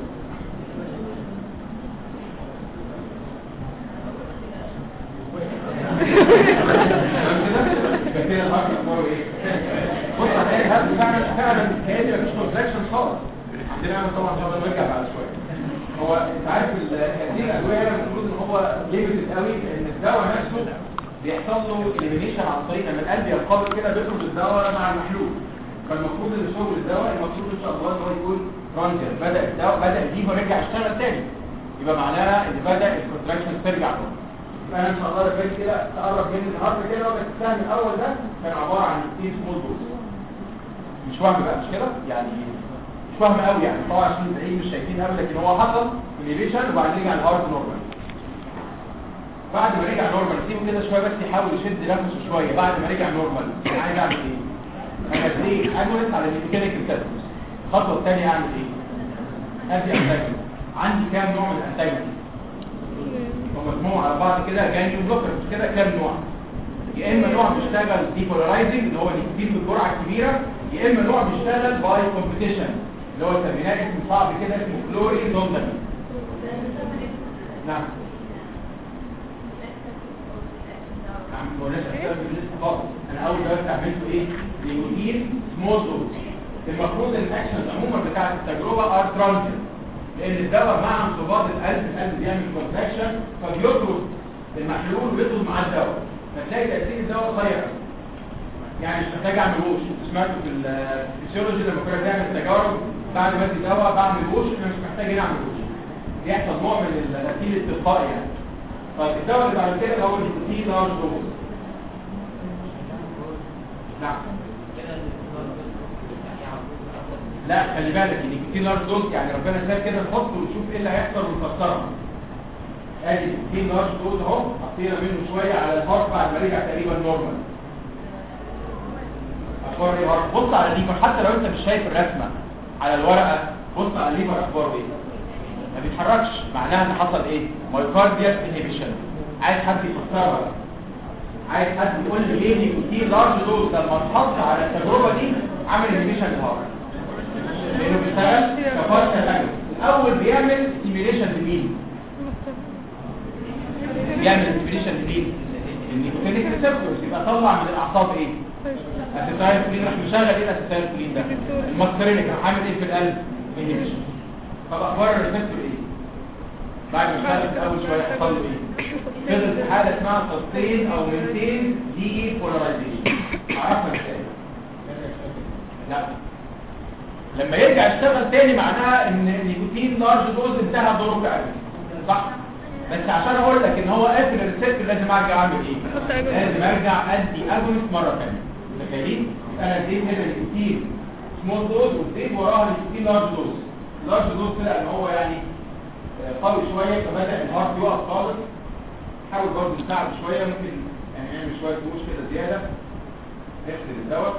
Speaker 1: كده كده الأكل أخباره إيه؟ بص هتلاقي الهبد فعلا فعلا كأن مفيش كونتراكشن خالص عندنا أنا طبعا إن شاء الله نرجع بعد شوية هو أنت عارف ال- هذه الأدوية هنا المفروض إن هو ليميتد قوي لأن الدواء نفسه بيحصل له إليمينيشن عن طريق لما القلب ينقبض كده بيخرج الدواء مع المحلول فالمفروض ان شغل الدواء المفروض ان شاء الله ان هو يكون ترانزيت بدا الدواء بدا يجيب ورجع يشتغل تاني يبقى معناها ان بدا الكونتراكشن ترجع تاني يبقى انا ان شاء الله لما كده تقرب مني النهارده كده بس السهم الاول ده كان عباره عن ايه سمول دوز مش وهم بقى مش كده يعني مش وهم قوي يعني طبعا عشان بعيد مش شايفين قوي لكن هو حصل انيبيشن وبعدين رجع الهارت نورمال بعد ما رجع نورمال سيبه كده شويه بس يحاول يشد نفسه شويه بعد ما رجع نورمال انا عايز اعمل ايه انا ازاي اجلس على الميكانيك التاتوس الخطوه الثانيه اعمل ايه ادي انتاجمنت عندي كام نوع من الانتاجمنت ومجموع على بعض كده جانيوم بلوكر مش كده كام نوع يا اما نوع بيشتغل ديبولارايزنج اللي هو نيكوتين بالجرعه الكبيره يا اما نوع بيشتغل باي كومبيتيشن اللي هو سميناه اسم صعب كده اسمه فلوري زونتامين نعم نعم هو لسه هشتغل بالليست خالص انا اول بس عملته ايه نيكوتين سمول دوز المفروض ان الاكشنز عموما بتاعت التجربه ار ترانزيت لان الدواء مع انقباض القلب القلب بيعمل كونتراكشن فبيطرد المحلول ويطرد معاه الدواء فتلاقي تاثير الدواء قصير يعني مش محتاج اعمل ووش سمعتوا في الفسيولوجي لما كنا بنعمل تجارب بعد ما ادي دواء بعمل ووش احنا مش محتاجين نعمل ووش بيحصل نوع من التاثير التلقائي يعني طيب الدواء اللي بعد كده اللي هو النيكوتين لارج دوز نعم لا خلي بالك النيكوتين لارج دوز يعني ربنا ساب كده نحطه ونشوف ايه اللي هيحصل ونفسرها ادي النيكوتين لارج دوز اهو حطينا منه شويه على الهارت بعد ما رجع تقريبا نورمال اخبار ايه هارت بص على الليفر حتى لو انت مش شايف الرسمه على الورقه بص على الليفر اخباره ايه ما بيتحركش معناها ان حصل ايه مايوكارديال انهبيشن عايز حد يفسرها بقى عايز حد يقول لي ليه نيكوتين لارج دوز لما اتحط على التجربه دي عمل انهبيشن للهارت لانه بيشتغل كفارشال اجل الاول بيعمل ستيميوليشن لمين بيعمل ستيميوليشن لمين النيكوتينيك ريسبتورز يبقى طلع من الاعصاب ايه اسيتايل كولين راح مشغل ايه الاسيتايل كولين ده الماسكارينيك راح عامل ايه في القلب انهبيشن طب اخبار الريسبتور ايه بعد ما اشتغل في اول شويه حصل له ايه فضل في حاله اسمها سستين او مينتين دي بولاريزيشن عرفنا ازاي لا لما يرجع يشتغل تاني معناها ان النيكوتين لارج دوز انتهى دوره كأجل صح بس عشان اقول لك ان هو قافل الريسبتور لازم ارجع اعمل ايه
Speaker 2: أحط أجونست.
Speaker 1: لازم ارجع ادي اجونست مره ثانيه متخيلين انا اديت هنا نيكوتين سمول دوز واديت وراها نيكوتين لارج دوز لارج دوز طلع ان هو يعني آه، قوي شويه فبدا الهارت يقف خالص حاول برضه نساعد شويه ممكن يعني نعمل شويه فلوس كده زياده نفصل الدواء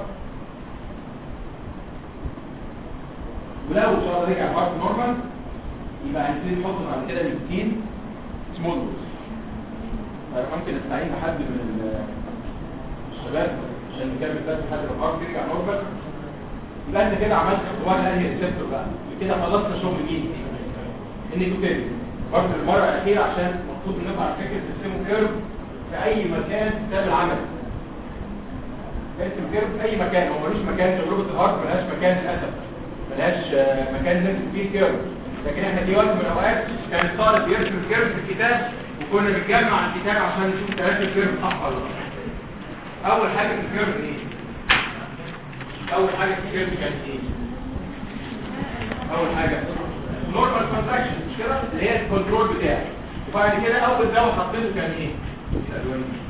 Speaker 1: ولو ان شاء الله رجع الهارت نورمال يبقى هنبتدي نحط بعد كده نيكوتين سمول دوز طيب ممكن استعين بحد من ال- الشباب عشان نكمل بس لحد ما الهارت يرجع نورمال يبقى انت كده عملت اختبار لانهي ريسبتور بقى كده خلصنا شغل مين النيكوتين برضه المره الاخيره عشان مطلوب منكم على فكره ترسموا كيرف في اي مكان في كتاب العمل ارسم كيرف في اي مكان هو ملوش مكان تجربه الهارت ملهاش مكان للاسف ملهاش آه، مكان نرسم فيه كيرف لكن احنا في وقت من الاوقات كان الطالب يرسم كيرف في الكتاب وكنا بنجمع الكتاب عشان نشوف ثلاثه كيرف صح ولا لا اول حاجه في الكيرف ايه اول حاجه في الكيرف كانت ايه اول حاجه نورمال كونتراكشن مش كده اللي هي الكنترول بتاعي وبعد كده اول دواء حطيته كان ايه الالوان دي.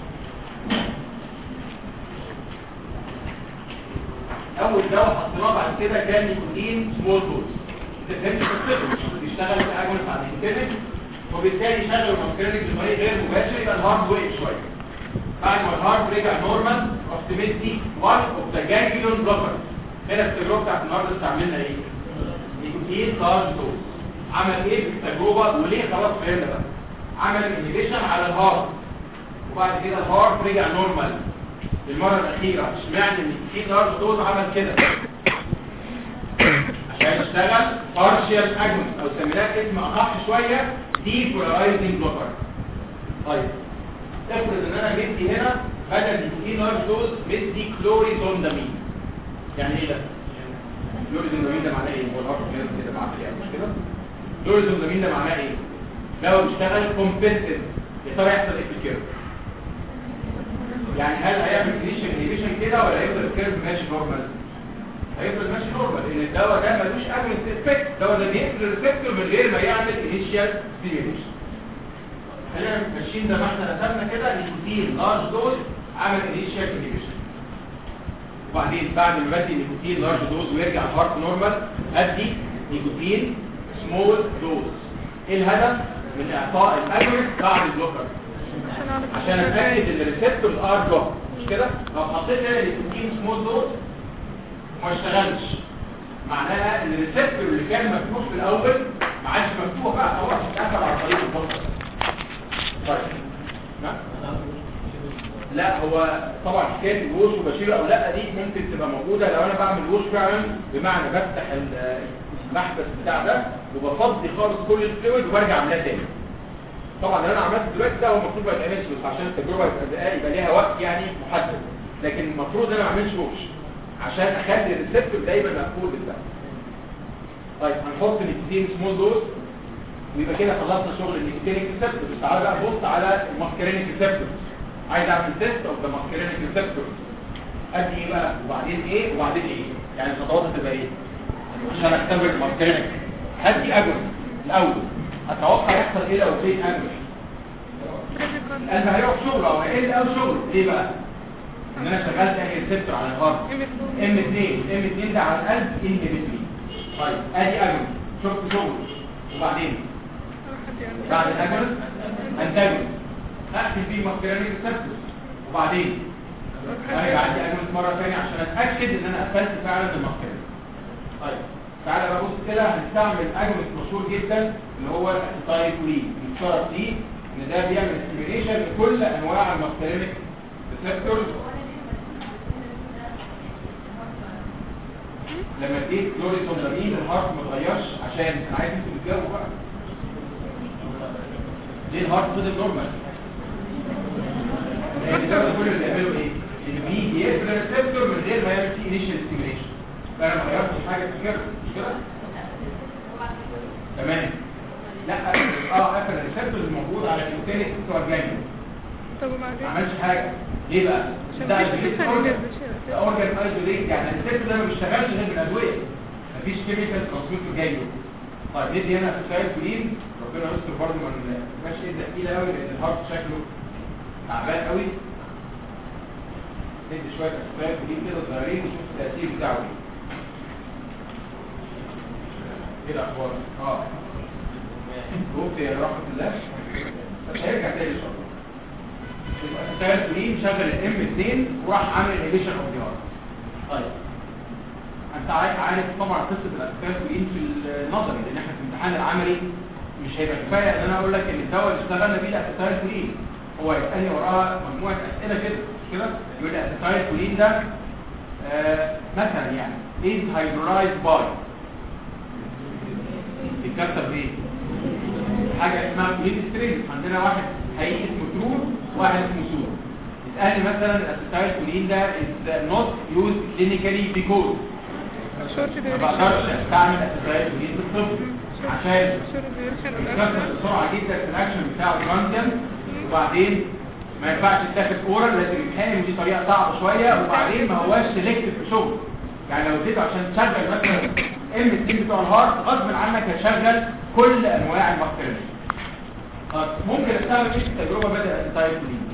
Speaker 1: اول دواء حطيناه بعد كده كان نيكوتين سمول دوز فهمت قصته بيشتغل في اجونس على النيكوتين وبالتالي يشغل المسكرينك بطريقه غير مباشره يبقى الهارت وقف شويه بعد ما الهارت رجع نورمال رحت مدي وان اوف ذا جانجليون بلوكر هنا في التجربه بتاعت النهارده استعملنا ايه؟ نيكوتين لارج دوز عمل ايه في التجربه وليه خلاص فهمنا بقى عمل انهبيشن على الهارت وبعد كده الهارت رجع نورمال المره الاخيره اشمعنى النيكوتين لارج دوز عمل كده عشان يشتغل بارشال اجونست او سميناه اسم اصح شويه دي بولارايزنج بلوكر طيب افرض ان انا مدي هنا بدل النيكوتين لارج دوز مدي كلوريزوندامين يعني ايه ده؟ كلوريزوندامين ده معناه ايه؟ هو الهارت كده كده معناه يعني مش كده؟ كلوريزوندامين ده معناه ايه؟ لو بيشتغل كومبنسد يا ترى يحصل ايه في الكيرف؟ يعني هل هيعمل كليشن انهبيشن كده ولا هيفضل الكيرف ماشي نورمال؟ هيفضل ماشي نورمال لان الدواء ده ملوش اجنست افكت الدواء ده بيقفل الريسبتور من غير ما يعمل انيشال ستيميوليشن خلينا ماشيين زي ما احنا رسمنا كده نيكوتين لارج دوز عمل انيشال انهبيشن وبعدين بعد ما بدي نيكوتين لارج دوز ويرجع الهارت نورمال ادي نيكوتين سمول دوز ايه الهدف من اعطاء الاجنست بعد البلوكر
Speaker 2: عشان اعرف
Speaker 1: عشان اتاكد ان الريسبتور ار بلوك مش كده لو حطيت هنا نيكوتين سمول دوز وما اشتغلش معناها ان الريسبتور اللي كان مفتوح في الاول ما عادش مفتوح بقى خلاص اتقفل على طريق البلوكر طيب نعم لا هو طبعا حكايه الوش وبشيله او لا دي ممكن تبقى موجوده لو انا بعمل وش فعلا بمعنى بفتح ال- المحبس بتاع ده وبفضي خالص كل الفلويد وبرجع اعملها تاني طبعا اللي انا عملته دلوقتي ده هو المفروض ما يتعملش بس عشان التجربه يبقى دقائق يبقى ليها وقت يعني محدد لكن المفروض ان انا ما اعملش وش عشان اخلي الريسبتور دايما مقفول بالدم طيب هنحط نيكوتين سمول دوز ويبقى كده خلصنا شغل النيكوتينيك ريسبتور تعالى بقى بص على الماسكرينيك ريسبتور عايز اعمل تيست اوف ذا ماسكرينيك ريسبتور ادي ايه بقى وبعدين ايه وبعدين ايه يعني الخطوات هتبقى ايه عشان اختبر الماسكرينيك هدي اجل الاول اتوقع يحصل ايه لو اديت اجل القلب هيروح شغله او هيقل او شغله ليه بقى ان انا شغلت انهي ريسبتور على الهارت
Speaker 2: ام
Speaker 1: ام 2 ام 2 ده على القلب انهبيتوري طيب ادي اجل شفت شغل وبعدين بعد الاجل انتاجل اقفل فيه ماكسيلاري ريسبتور وبعدين ارجع ادي اجل مره ثانيه عشان اتاكد ان انا قفلت فعلا الماكسيلاري طيب تعالى بقى بص كده هنستعمل اجمل مشهور جدا اللي هو التايكولين بيشترط فيه ان ده بيعمل ستيميليشن لكل انواع الماكسيلاري ريسبتورز لما اديت كلوريسومامين الهارت ما اتغيرش عشان انا عايز انتوا تتجاوبوا بقى ليه الهارت فضل نورمال لان ده كل اللي بيعملوا ايه اللي بيجي يقفل الريسبتور من غير ما يعمل فيه انيشال ستيميليشن فانا ما غيرتش حاجه في كده مش كده تمام لا اه قفل الريسبتور الموجود على الكلوتين بتوع الجانب
Speaker 2: طب
Speaker 1: ما
Speaker 2: وبعدين
Speaker 1: عملش حاجه ليه بقى
Speaker 2: عشان
Speaker 1: ده
Speaker 2: مفيش
Speaker 1: الجليد
Speaker 2: لسه
Speaker 1: اورجن
Speaker 2: نزل.
Speaker 1: اورجن ايزوليت يعني الريسبتور ده ما بيشتغلش غير بالادويه مفيش كيميكال ترانسميتر جاي له طيب ندي هنا في كولين ربنا يستر برضه ما نبقاش ايدنا تقيله قوي لان الهارت شكله تعبان قوي ندي شويه كولين كده صغيرين ونشوف التاثير بتاعه ايه ايه الاخبار اه روح يا رحمه الله بس هيرجع تاني ان شاء الله يبقى اشتغل كولين شغل الام 2 وراح عامل انهبيشن اوف ذا هارت طيب انت عارف عارف طبعا قصه الاسكان كولين في النظري لان احنا في الامتحان العملي مش هيبقى كفايه ان انا اقول لك ان الدواء اللي اشتغلنا بيه الاسيتايل كولين هو يسالني وراها مجموعه اسئله كده مش كده يقول لي الاسيتايل كولين ده آه مثلا يعني is hydrolyzed by بيتكتب ايه حاجه اسمها كولين سترينج عندنا واحد حقيقي اسمه ترو واحد اسمه سور يسالني مثلا الاسيتايل كولين ده is not used clinically because
Speaker 2: شورت
Speaker 1: ما بقدرش استعمل اسيتايل كولين في الطب عشان
Speaker 2: شورت ديوريشن
Speaker 1: بيتكسر بسرعه جدا في الاكشن بتاعه ترانزيان وبعدين ما ينفعش يتاخد اورال لازم يتحقن ودي طريقه صعبه شويه وبعدين ما هواش سيلكتيف في شغل يعني لو اديته عشان تشغل مثلا ام 2 بتوع الهارت غصب عنك هتشغل كل انواع الماكتيريال طب ممكن استعمل ايه في التجربه بدل اسيتايل كولين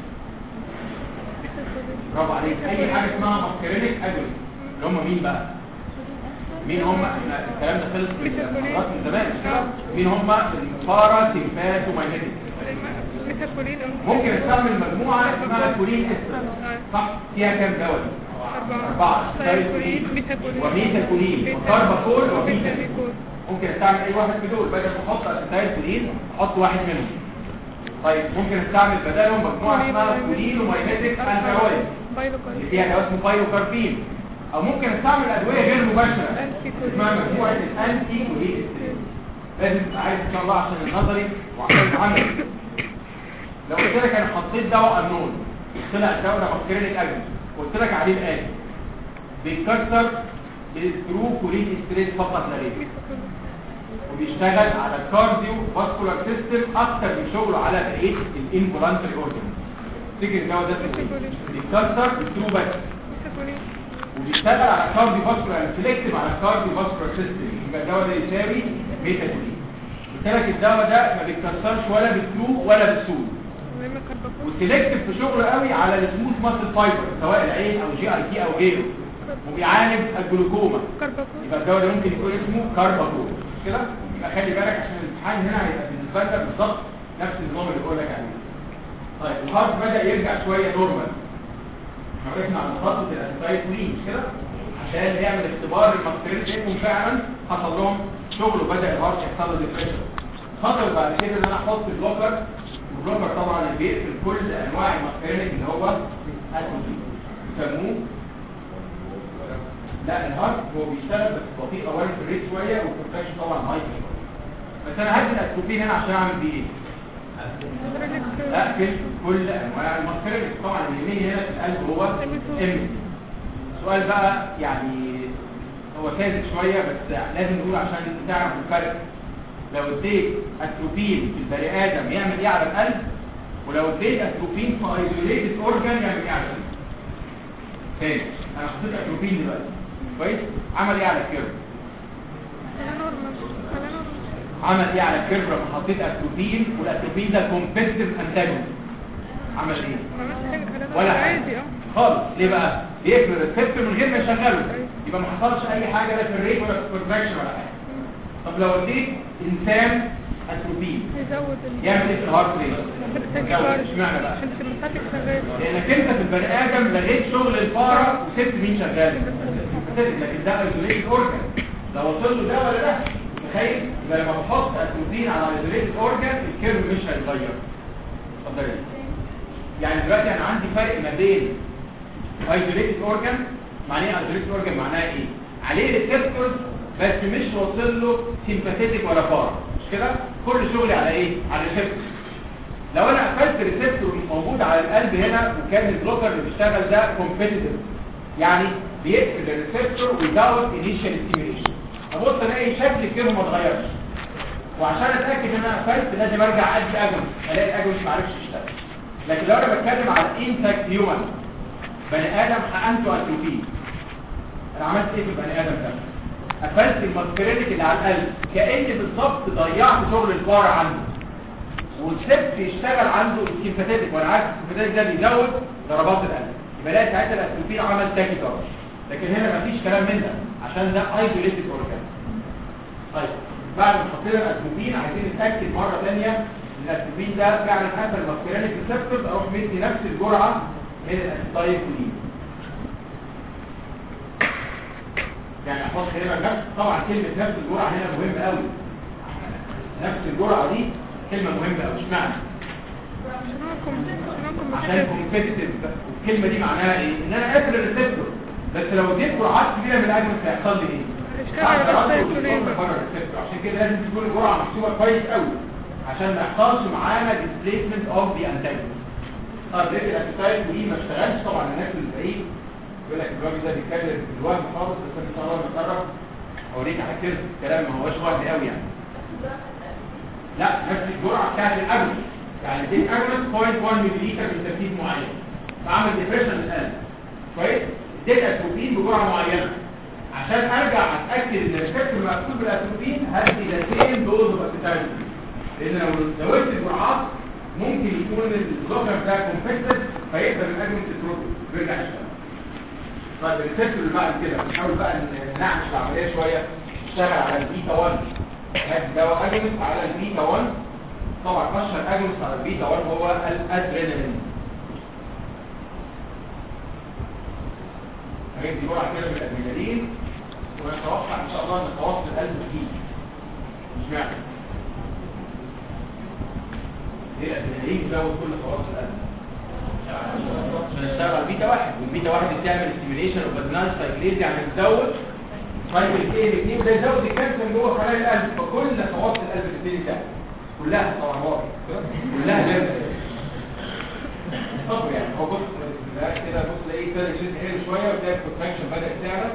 Speaker 1: برافو عليك اي حاجه اسمها ماكتيرينيك اجولي اللي هم مين بقى مين هم احنا الكلام ده خلص من المحاضرات من زمان مش كده مين هم البارا سيمباتوماينيتك
Speaker 2: ميثاكولين
Speaker 1: ممكن استعمل مجموعه اسمها كولين استر صح فيها كام دواء أربعة
Speaker 2: سايكولين ميثاكولين
Speaker 1: وميثاكولين وكارباكول وبيتا
Speaker 2: وبيتاميكول
Speaker 1: ممكن استعمل اي واحد من دول بدل ما احط اسيتايل كولين احط واحد منهم طيب ممكن استعمل بدالهم مجموعه اسمها كولين وماينيتك انتاويد اللي فيها دواء اسمه بايوكاربين او ممكن استعمل ادويه غير مباشره اسمها مجموعه الانتي كولين لازم تبقى عايز ان شاء الله عشان النظري وعشان العملي لو قلت لك انا حطيت دواء امنون طلع الدواء ده ماسكرينيك اجل قلت لك عليه الان بيتكسر بالسترو كولين ستريس فقط لا غير وبيشتغل على الكارديو فاسكولار سيستم اكتر من شغله على بقيه الانفولانتري اورجن تفتكر الدواء ده اسمه ايه بيتكسر بالسترو بس
Speaker 2: ميثاكولين
Speaker 1: وبيشتغل على الكارديو فاسكولار سيلكتيف على الكارديو فاسكولار سيستم يبقى الدواء ده يساوي ميتاكولين قلت لك الدواء ده ما بيتكسرش ولا بالسلو ولا بالسود
Speaker 2: لما كارباكول
Speaker 1: وسيلكتيف في شغله قوي على السموث ماسل فايبر سواء العين او جي اي تي او غيره وبيعالج الجلوكوما
Speaker 2: كارباكول
Speaker 1: يبقى الدواء ده ممكن يكون اسمه كارباكول مش كده يبقى خلي بالك عشان الامتحان هنا هيبقى بالنسبه لك بالظبط نفس النظام اللي بقول لك عليه طيب الهارت بدا يرجع شويه نورمال احنا وقفنا على خطه الاسيتايكولين مش كده عشان نعمل اختبار الماكسيرين شايفهم فعلا حصل لهم شغل وبدا الهارت يحصل له ديبريشن خطر بعد كده ان انا احط بلوكر البلوكر طبعا اللي بيقفل كل انواع الماكسيرين اللي هو اتروفين يسموه لا الهارت هو بيشتغل بس بطيء اولا في الريت شويه والكونتراكشن طبعا هاي شويه بس انا هدي الاتروفين هنا عشان اعمل بيه ايه اقفل كل انواع الماكسيرين طبعا اللي يهمني هنا في القلب هو ام سؤال بقى يعني هو كاذب شويه بس لازم نقول عشان تعرف الفرق لو اديت اتروبين في البني ادم يعمل ايه على القلب ولو اديت اتروبين في ايزوليتد اورجان يعمل ايه على القلب تاني انا حطيت اتروبين دلوقتي كويس عمل ايه على الكيرف
Speaker 2: خلا نورمال خلا نورمال
Speaker 1: عمل ايه على الكيرف لما حطيت اتروبين والاتروبين ده كومبيتيتيف انتاجون عمل ايه
Speaker 2: ما عملش حاجة خلا
Speaker 1: ولا
Speaker 2: نورمال
Speaker 1: حاجة.
Speaker 2: عادي اه
Speaker 1: خالص ليه بقى بيقفل الريسبتور من غير ما يشغله يبقى ما حصلش اي حاجه لا في الريت ولا في الكونتراكشن ولا حاجه طب لو اديت انسان اتروبين
Speaker 2: يزود ال
Speaker 1: يعمل ايه في الهارت ريت
Speaker 2: التكبر
Speaker 1: اشمعنى بقى
Speaker 2: عشان السمباتيك شغال
Speaker 1: لانك انت في البني ادم لغيت شغل الفاره وسبت مين شغال لكن ده ايزوليتد اورجان لو وصل له ده ولا ده تخيل يبقى لما بحط اتروبين على ايزوليتد اورجان الكيرف مش هيتغير اتفضل يعني دلوقتي انا عندي فرق ما بين ايزوليتد اورجان معناه ايزوليتد اورجان معناها ايه عليه ريسبتورز بس مش واصل له سيمباثيتك ولا فار مش كده كل شغلي على ايه على الريسبتور لو انا قفلت ريسبتور موجود على القلب هنا وكان البلوكر اللي بيشتغل ده كومبيتيتيف يعني بيقفل الريسبتور without initial stimulation ابص الاقي شكل الكيرف ما اتغيرش وعشان اتاكد ان انا قفلت لازم ارجع ادي اجمس الاقي الاجمس ما عرفش يشتغل لكن لو انا بتكلم على انتاكت هيومن بني ادم حقنته اتروفين انا عملت ايه في البني ادم ده قفلت الماسكرينيك اللي على القلب كاني بالظبط ضيعت شغل الفار عنده والسبت يشتغل عنده السيمباتيك وانا عارف السيمباتيك ده بيزود ضربات القلب يبقى لاقي ساعتها الاتروفين عمل تاكي كارد لكن هنا مفيش كلام من ده عشان ده ايزوليتد اورجان طيب بعد ما حطينا الاتروفين عايزين نتاكد مره ثانيه ان الاتروفين ده فعلا قفل الماسكرينيك ريسبتورز اروح مدي نفس الجرعه من الاسيتايلكولين يعني احفظ كلمه نفس طبعا كلمه نفس الجرعه هنا مهمه قوي نفس الجرعه دي كلمه مهمه قوي اشمعنى
Speaker 2: عشان هو كوم- عشان هو كوم-
Speaker 1: عشان كومبيتيتيف الكلمه دي معناها ايه ان انا قافل الريسبتور بس لو اديت جرعات كبيره من الاجنس هيحصل لي ايه
Speaker 2: هيشتغل
Speaker 1: بعد
Speaker 2: على
Speaker 1: دراسة
Speaker 2: السيركولين
Speaker 1: وتكون
Speaker 2: بقى.
Speaker 1: بره الريسبتور عشان كده لازم تكون الجرعه محسوبه كويس قوي عشان ما يحصلش معانا displacement اوف ذا antagonist طب ليه الاسيتايل ودي ما اشتغلش طبعا الناس اللي بعيد يقول لك الراجل ده بيتكلم بالوهم خالص بس ان شاء الله لما نقرب اوريك على كده كلام ما هوش وهم قوي يعني لا نفس الجرعه بتاعت الاجنس يعني دي اجنس 0.1 مللي من تركيز معين فعمل ديبريشن للقلب كويس اديت اتروبين بجرعه معينه عشان ارجع اتاكد ان الريسبتور مقفول بالاتروبين هدي ذا سيم دوز اوف اسيتايل لان لو زودت الجرعات ممكن يكون البلوكر ده كومبيتيتيف فيقدر الاجنس يترد ويرجع يشتغل طيب الريسبتور اللي بعد كده نحاول بقى ننعش العمليه شويه نشتغل على البيتا 1 هات دواء اجنس على البيتا 1 طبعا اشهر اجنس على البيتا 1 هو الادرينالين الحاجات دي جرعه كده من الادرينالين ونتوقع ان شاء الله ان خواص القلب تزيد مش معنى ليه الادرينالين بيزود كل خواص القلب عشان نشتغل على البيتا واحد والبيتا واحد بتعمل ستيميليشن اوف ادرينال سايكليز يعني بتزود سايكل كي الاثنين ده يزود الكالسيوم جوه خلايا القلب فكل خواص القلب بتبتدي تعمل كلها طبعا واضح كلها لازم طب يعني هو بص ده كده بص تلاقيه ابتدى يشد حيله شويه وتلاقي الكونتراكشن بدات تعلى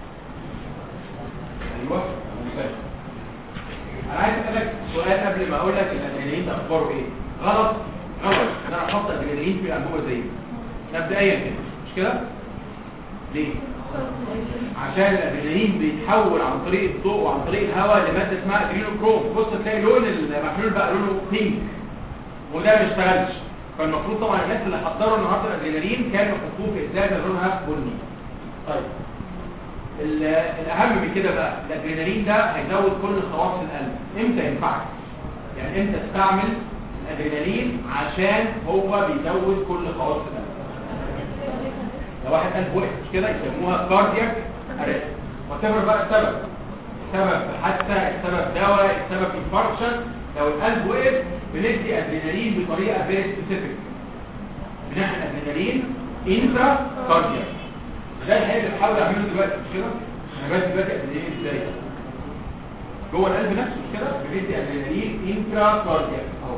Speaker 1: ايوه ممتاز انا عايز اسالك سؤال قبل ما اقول لك الادرينالين ده اخباره ايه غلط غلط ان انا احط الادرينالين في الانبوبه زي دي مبدئيا كده مش كده ليه عشان الادرينالين بيتحول عن طريق الضوء وعن طريق الهواء لماده اسمها ادرينوكروم بص تلاقي لون المحلول بقى لونه بينك وده ما اشتغلش فالمفروض طبعا الناس اللي حضروا النهارده الادرينالين كانوا يحطوه في ازازه لونها بني طيب ال- الاهم من كده بقى الادرينالين ده هيزود كل خواص القلب امتى ينفعك يعني امتى تستعمل الادرينالين عشان هو بيزود كل خواص القلب لو واحد قلب وقف مش كده يسموها كاردياك اريست وتبر بقى السبب السبب حتى السبب دواء السبب انفاركشن لو القلب وقف بندي ادرينالين بطريقه فيري سبيسيفيك بنعمل ادرينالين انترا كاردياك ده الحقيقه اللي بحاول اعمله دلوقتي مش كده انا بدي دلوقتي ادرينالين ازاي جوه القلب نفسه مش كده بندي ادرينالين انترا كاردياك اهو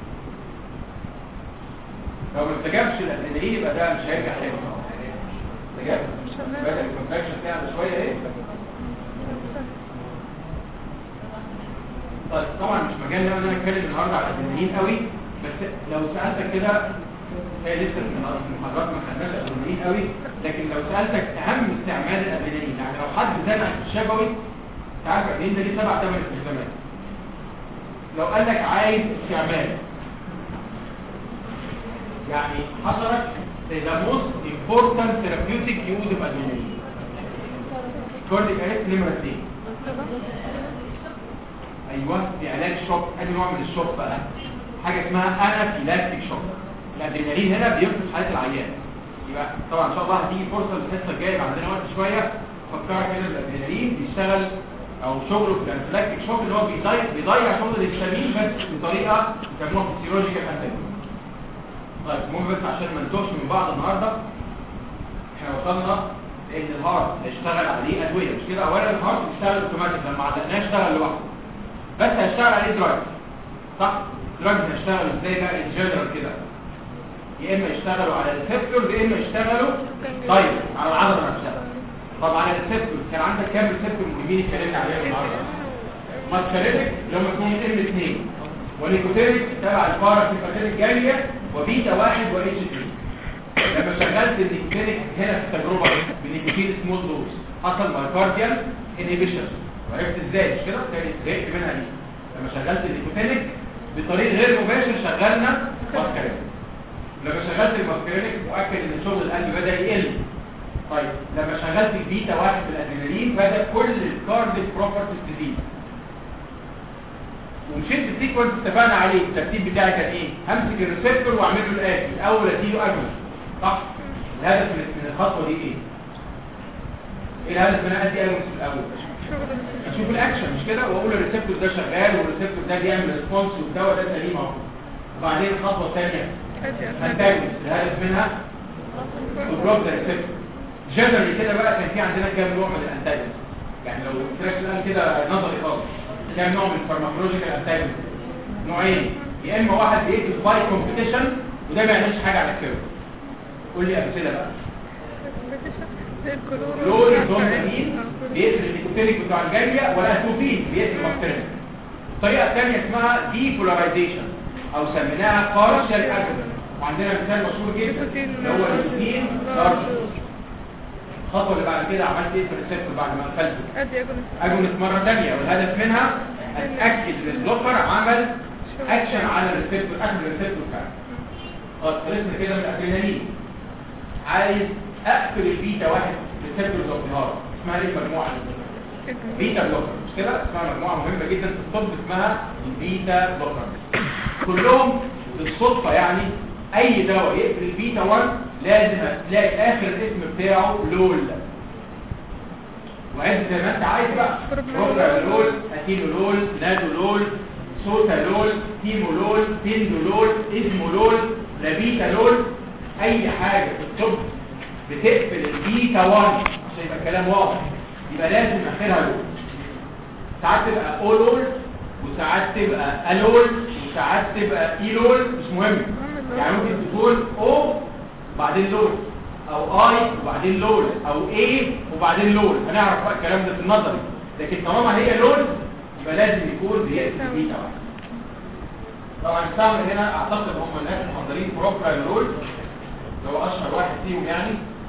Speaker 1: لو ما استجابش الادرينالين يبقى ده مش هيرجع تاني استجاب بدا الكونتراكشن تعمل شويه ايه طيب طبعا مش مجالنا ان انا اتكلم النهارده على الادرينالين قوي بس لو سالتك كده هي لسه في المحاضرات ما خدناش الادرينالين قوي لكن لو سالتك اهم استعمال الادرينالين يعني لو حد زنق في الشفوي تعرف الادرينالين ده ليه سبع ثمان استخدامات لو قال لك عايز استعمال يعني حصلت the most important therapeutic use of adrenaline كارديك اريست نمرة 2 ايوه في علاج شوك اي نوع من الشوك بقى حاجه اسمها انافيلاكتيك شوك الادرينالين هنا بينقذ حياه العيان يبقى طبعا ان شاء الله هتيجي فرصه الحصه الجايه يبقى عندنا وقت شويه فكرك كده الادرينالين بيشتغل او شغله في الانافيلاكتيك شوك اللي هو بيضيع بيضيع شغل الهستامين بس بطريقه بيسموها فيسيولوجيكال انتاجون طيب المهم بس عشان ما نتوهش من بعض النهارده احنا وصلنا ان الهارت هيشتغل عليه ادويه مش كده اولا الهارت بيشتغل اوتوماتيك لما عدناه اشتغل لوحده بس هيشتغل عليه دراج صح دراج هيشتغل ازاي بقى الجنرال كده يا اما يشتغلوا على الريسبتور يا اما يشتغلوا طيب على العضله نفسها طب على الريسبتور كان عندك كام ريسبتور مهمين اتكلمنا عليهم النهارده ماسكارينيك اللي هم اسمهم ام 2 ونيكوتيريك تبع الباراسيمباتيك جاريه وبيتا واحد واتش 3 لما شغلت النيكوتيريك هنا في التجربه بنيكوتين سمول دوز حصل مايكارديال انهبيشن وعرفت ازاي مش كده كانت زهقت منها دي لما شغلت النيكوتينيك بطريق غير مباشر شغلنا ماسكارينيك لما شغلت الماسكارينيك مؤكد ان شغل القلب بدا يقل طيب لما شغلت البيتا واحد بالادرينالين بدا كل الكارديك بروبرتيز تزيد ومشيت السيكونس اتفقنا عليه الترتيب بتاعي كان ايه همسك الريسبتور واعمل له الاتي الاول اديله اجمل صح الهدف من من الخطوه دي ايه ايه الهدف من أنا ادي اجمل في الاول اشوف الاكشن مش كده واقول الريسبتور ده شغال والريسبتور ده بيعمل ريسبونس والدواء ده سليم اهو وبعدين الخطوه الثانيه هنتاجس الهدف منها تبلوك ذا ريسبتور جنرالي كده بقى كان في عندنا كام نوع من الانتاجس يعني لو قلت الان كده نظري خالص كام نوع من الفارماكولوجيكال انتاجس نوعين يا اما واحد بيقتل باي كومبيتيشن وده ما يعملش حاجه على الكيرف قول لي امثله بقى لون الدومين بيقتل النيكوتينيك بتاع الجاريه ولا توفين بيقتل البكتيريا الطريقه الثانيه اسمها دي بولاريزيشن او سميناها بارشال اجمنت وعندنا مثال مشهور جدا اللي هو الاثنين لارج الخطوه اللي بعد كده عملت ايه في الريسبتور بعد ما قفلته
Speaker 2: ادي اجونس
Speaker 1: اجمنت مره ثانيه والهدف منها اتاكد ان البلوكر عمل اكشن على الريسبتور اخذ الريسبتور فعلا خلاص خلصنا كده من الادرينالين عايز اقفل البيتا واحد ريسبتورز اوف الهارت اسمها ايه المجموعه دي بيتا بلوكر مش كده اسمها مجموعه مهمه جدا في الطب اسمها البيتا بلوكر كلهم بالصدفه يعني اي دواء يقفل البيتا 1 لازم تلاقي اخر الاسم بتاعه لول وعد زي ما انت عايز بقى بروبرانول اتينولول نادولول سوتالول تيمولول تيندولول ازمولول لابيتالول اي حاجه في الطب بتقفل البيتا 1 عشان يبقى الكلام واضح يبقى لازم اخرها لول ساعات تبقى اولول وساعات تبقى الول وساعات تبقى ايلول مش مهم يعني ممكن تكون او بعدين لول او اي وبعدين لول او اي وبعدين لول هنعرف بقى الكلام ده في النظري لكن طالما هي لول يبقى لازم يكون بيقفل بيتا واحد طبعا السهم هنا اعتقد هم الناس المحضرين بروبرانول اللي هو اشهر واحد فيهم يعني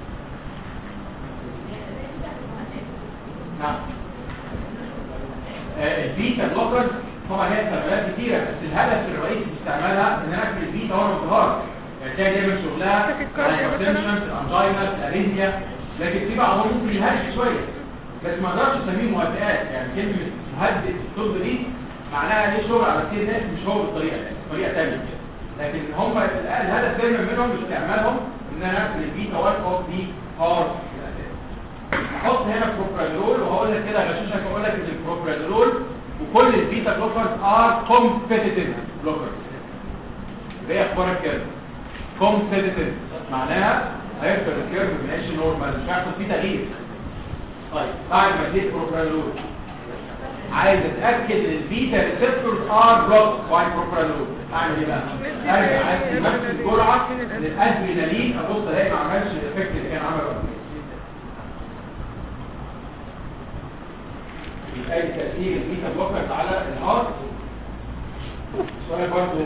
Speaker 1: نعم آه، البيتا بلوكرز طبعا هي استعمالات كتيرة بس الهدف الرئيسي في استعمالها ان انا اكل البيتا وانا مظهر يعني تلاقي دايما شغلها الهايبرتنشن الانجينا الاريثميا لكن في بعضهم ممكن يهدي شويه بس ما اقدرش اسميه مهدئات يعني كلمه مهدئ في الطب دي معناها ليه شغل على كتير ناس مش هو بالطريقه دي طريقه ثانيه لكن هم الهدف دايما منهم استعمالهم ان انا اكل البيتا 1 اوف دي هارد احط هنا بروبرانول وهقول لك كده غشاشك اقول لك ان البروبرانول وكل البيتا بلوكرز ار كومبيتيتيف بلوكرز ايه اخبارك كده كومبيتيتيف معناها هيفضل الكيرف ماشي نورمال مش هيحصل فيه تغيير طيب بعد ما اديت بروبرانول عايز اتاكد ان البيتا ريسبتورز ار بلوك باي بروبرانول اعمل ايه بقى ارجع عايز نفس الجرعه للادرينالين ابص الاقي ما عملش الايفكت اللي كان عمله قبل اي تاثير البيتا بلوكرز على الهارت سؤال برضه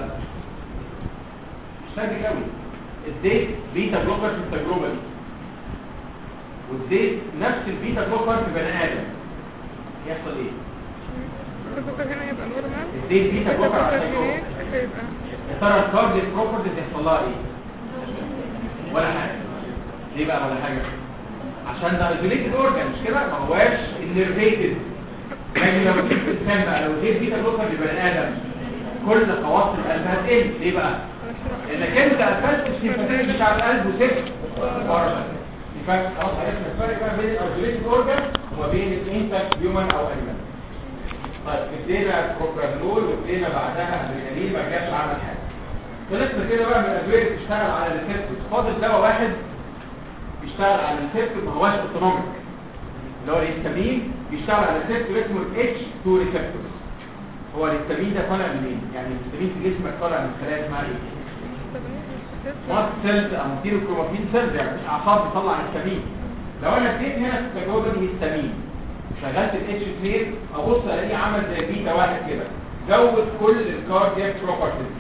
Speaker 1: مش سهل قوي اديت بيتا بلوكر في التجربه دي واديت نفس البيتا بلوكر في بني ادم يحصل ايه
Speaker 2: البلوكر هنا يبقى نورمال
Speaker 1: اديت بيتا بلوكر على
Speaker 2: البلوكر
Speaker 1: التجربه
Speaker 2: هنا هيبقى
Speaker 1: يا ترى الكارديك بروبرتيز يحصل لها ايه ولا حاجه ليه بقى ولا حاجه عشان ده ايزوليتد اورجان مش كده ما هواش انرفيتد يعني لو جبت انسان بقى لو جبت بيتا بلوكر لبني ادم كل خواص القلب هتقل ليه بقى انك انت قفلت السيمباتيك بتاع القلب وسبت بره يبقى خلاص عرفنا الفرق بقى بين الايزوليتد اورجان وما بين الانتاكت هيومن او انيمال طيب ابتدينا كوبرازول وابتدينا بعدها ادرينالين ما جاش عمل حاجه خلصنا كده بقى من الادويه اللي بتشتغل على الريسبتور فاضل دواء واحد بيشتغل على الريسبتور ما هواش اوتونوميك اللي هو الهستامين بيشتغل على الريسبتور اسمه الاتش 2 ريسبتور هو الهستامين ده طالع منين يعني الهستامين في جسمك طالع من خلايا اسمها ايه مات سيلز او كروماتين سيلز يعني مش اعصاب بتطلع الهستامين لو انا اديت هنا في التجربه دي هستامين شغلت الاتش 2 ابص الاقيه عمل زي بيتا واحد كده زود كل الكاردياك بروبرتيز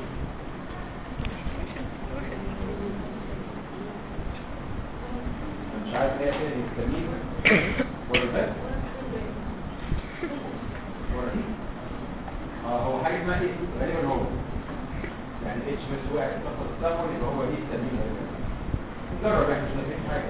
Speaker 1: مش عارف ايه تاني التمييز ولا بس ولا دي اه هو حاجه اسمها ايه غالبا هو يعني اتش بس واحد فقط التمر يبقى هو ايه التمييز نجرب احنا مش لاقيين حاجه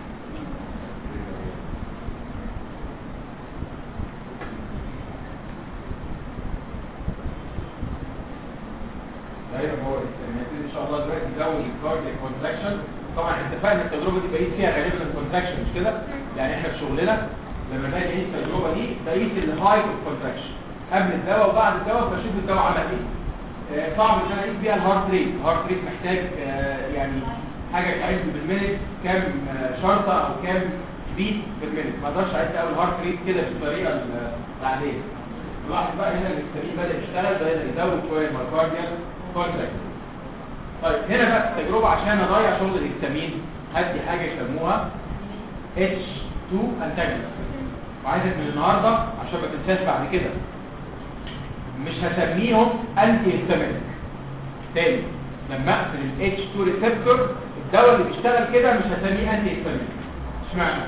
Speaker 1: غالبا هو التمييز ان شاء الله دلوقتي نزود الكاردياك كونتراكشن طبعا اتفقنا التجربه دي بقيت فيها غالبا الكونتراكشن مش كده يعني احنا في شغلنا لما باجي اقيس التجربه دي بقيس الهايت اوف كونتراكشن قبل الدواء وبعد الدواء بشوف الدواء عمل ايه آه، صعب ان انا اقيس بيها الهارت ريت الهارت ريت محتاج آه، يعني حاجه تعد بالمينت كام آه، شرطه او كام بيت بالمينت ما اقدرش اعد قوي الهارت ريت كده بالطريقه ال- العاديه لاحظ بقى هنا الاستامين بدا يشتغل بدا يزود شويه المايكارديال كونتراكشن طيب هنا بقى التجربة عشان اضيع شغل الهستامين هدي حاجة يسموها H2 antagonist وعايزك من النهاردة عشان ما تنساش بعد كده مش هسميهم انتي هستامينك تاني لما اقفل ال H2 ريسبتور الدواء اللي بيشتغل كده مش هسميه انتي هستامينك اشمعنى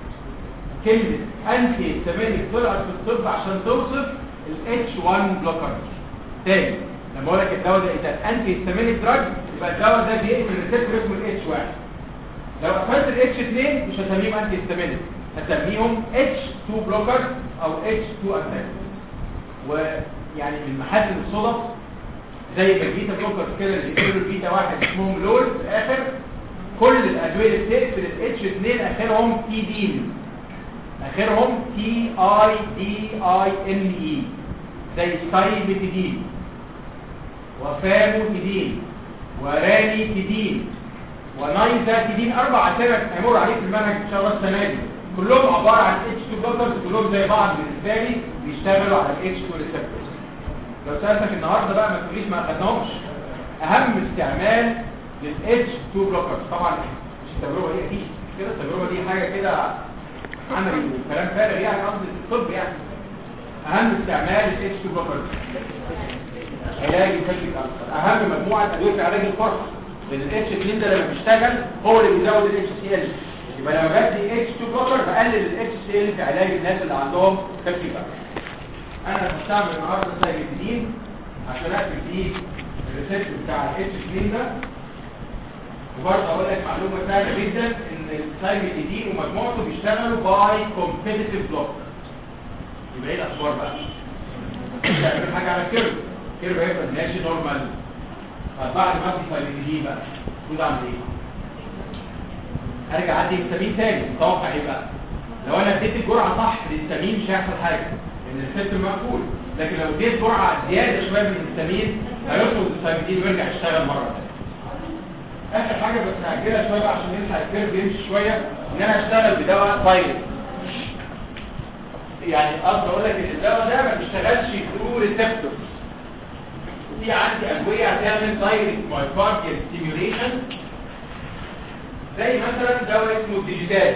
Speaker 1: كلمة انتي هستامينك طلعت في الطب عشان توصف ال H1 بلوكر تاني لما اقول لك الدواء ده اذا انتي هيستامينيك دراج يبقى الدواء ده بيقتل الريسبتور اسمه الاتش 1 لو قفلت الاتش 2 مش هسميهم انتي هيستامينيك هسميهم اتش 2 بلوكر او اتش 2 انتاجونست ويعني من محاسن الصدف زي ما البيتا بلوكر كده اللي بيقتلوا البيتا واحد اسمهم لول في الاخر كل الادويه اللي بتقتل الاتش 2 اخرهم تي دين اخرهم تي اي دي اي ان اي زي سايبتيدين وفاموتيدين ورانيتيدين ونايزاتيدين اربع اسامي هيمر عليك في المنهج ان شاء الله السنه دي كلهم عباره عن اتش 2 بلوكرز كلهم زي بعض بالنسبه لي بيشتغلوا على الاتش 2 ريسبتورز لو سالتك النهارده بقى ما تقوليش ما اخدناهمش اهم استعمال للاتش 2 بلوكرز طبعا مش التجربه دي اكيد كده التجربه دي حاجه كده عملي وكلام فارغ يعني قصدي في الطب يعني اهم استعمال الاتش 2 بلوكرز علاج الفشل الأكثر أهم مجموعة أدوية في علاج الفرق لأن ال H2 ده لما بيشتغل هو اللي بيزود ال HCl يبقى لما بدي H2 بلوكر بقلل ال HCl في علاج الناس اللي عندهم فشل أكثر أنا بستعمل النهارده سايكلين عشان أكتب فيه الريسبت بتاع ال H2 ده وبرضه أقول لك معلومة سهلة جدا إن السايكلين ومجموعته بيشتغلوا باي كومبيتيتيف بلوك يبقى إيه الأخبار بقى؟ تعمل حاجة على الكيرف كيرف هيبقى ماشي نورمال طب بعد ما ادي فايبريدين بقى المفروض اعمل ايه ارجع ادي هيستامين تاني متوقع ايه بقى لو انا اديت الجرعه صح للهيستامين مش هيحصل حاجه لان السيستم مقفول لكن لو اديت جرعه زياده شويه من الهيستامين هيرفض الفايبريدين ويرجع يشتغل مره ثانيه اخر حاجه بس هاجلها شويه بقى عشان يلحق الكيرف يمشي شويه ان انا اشتغل بدواء دايركت يعني قصدي اقول لك ان الدواء ده ما بيشتغلش ثرو ريسبتورز في عندي ادويه هتعمل دايركت مايكارديال ستيميوليشن زي مثلا دواء اسمه الديجيتال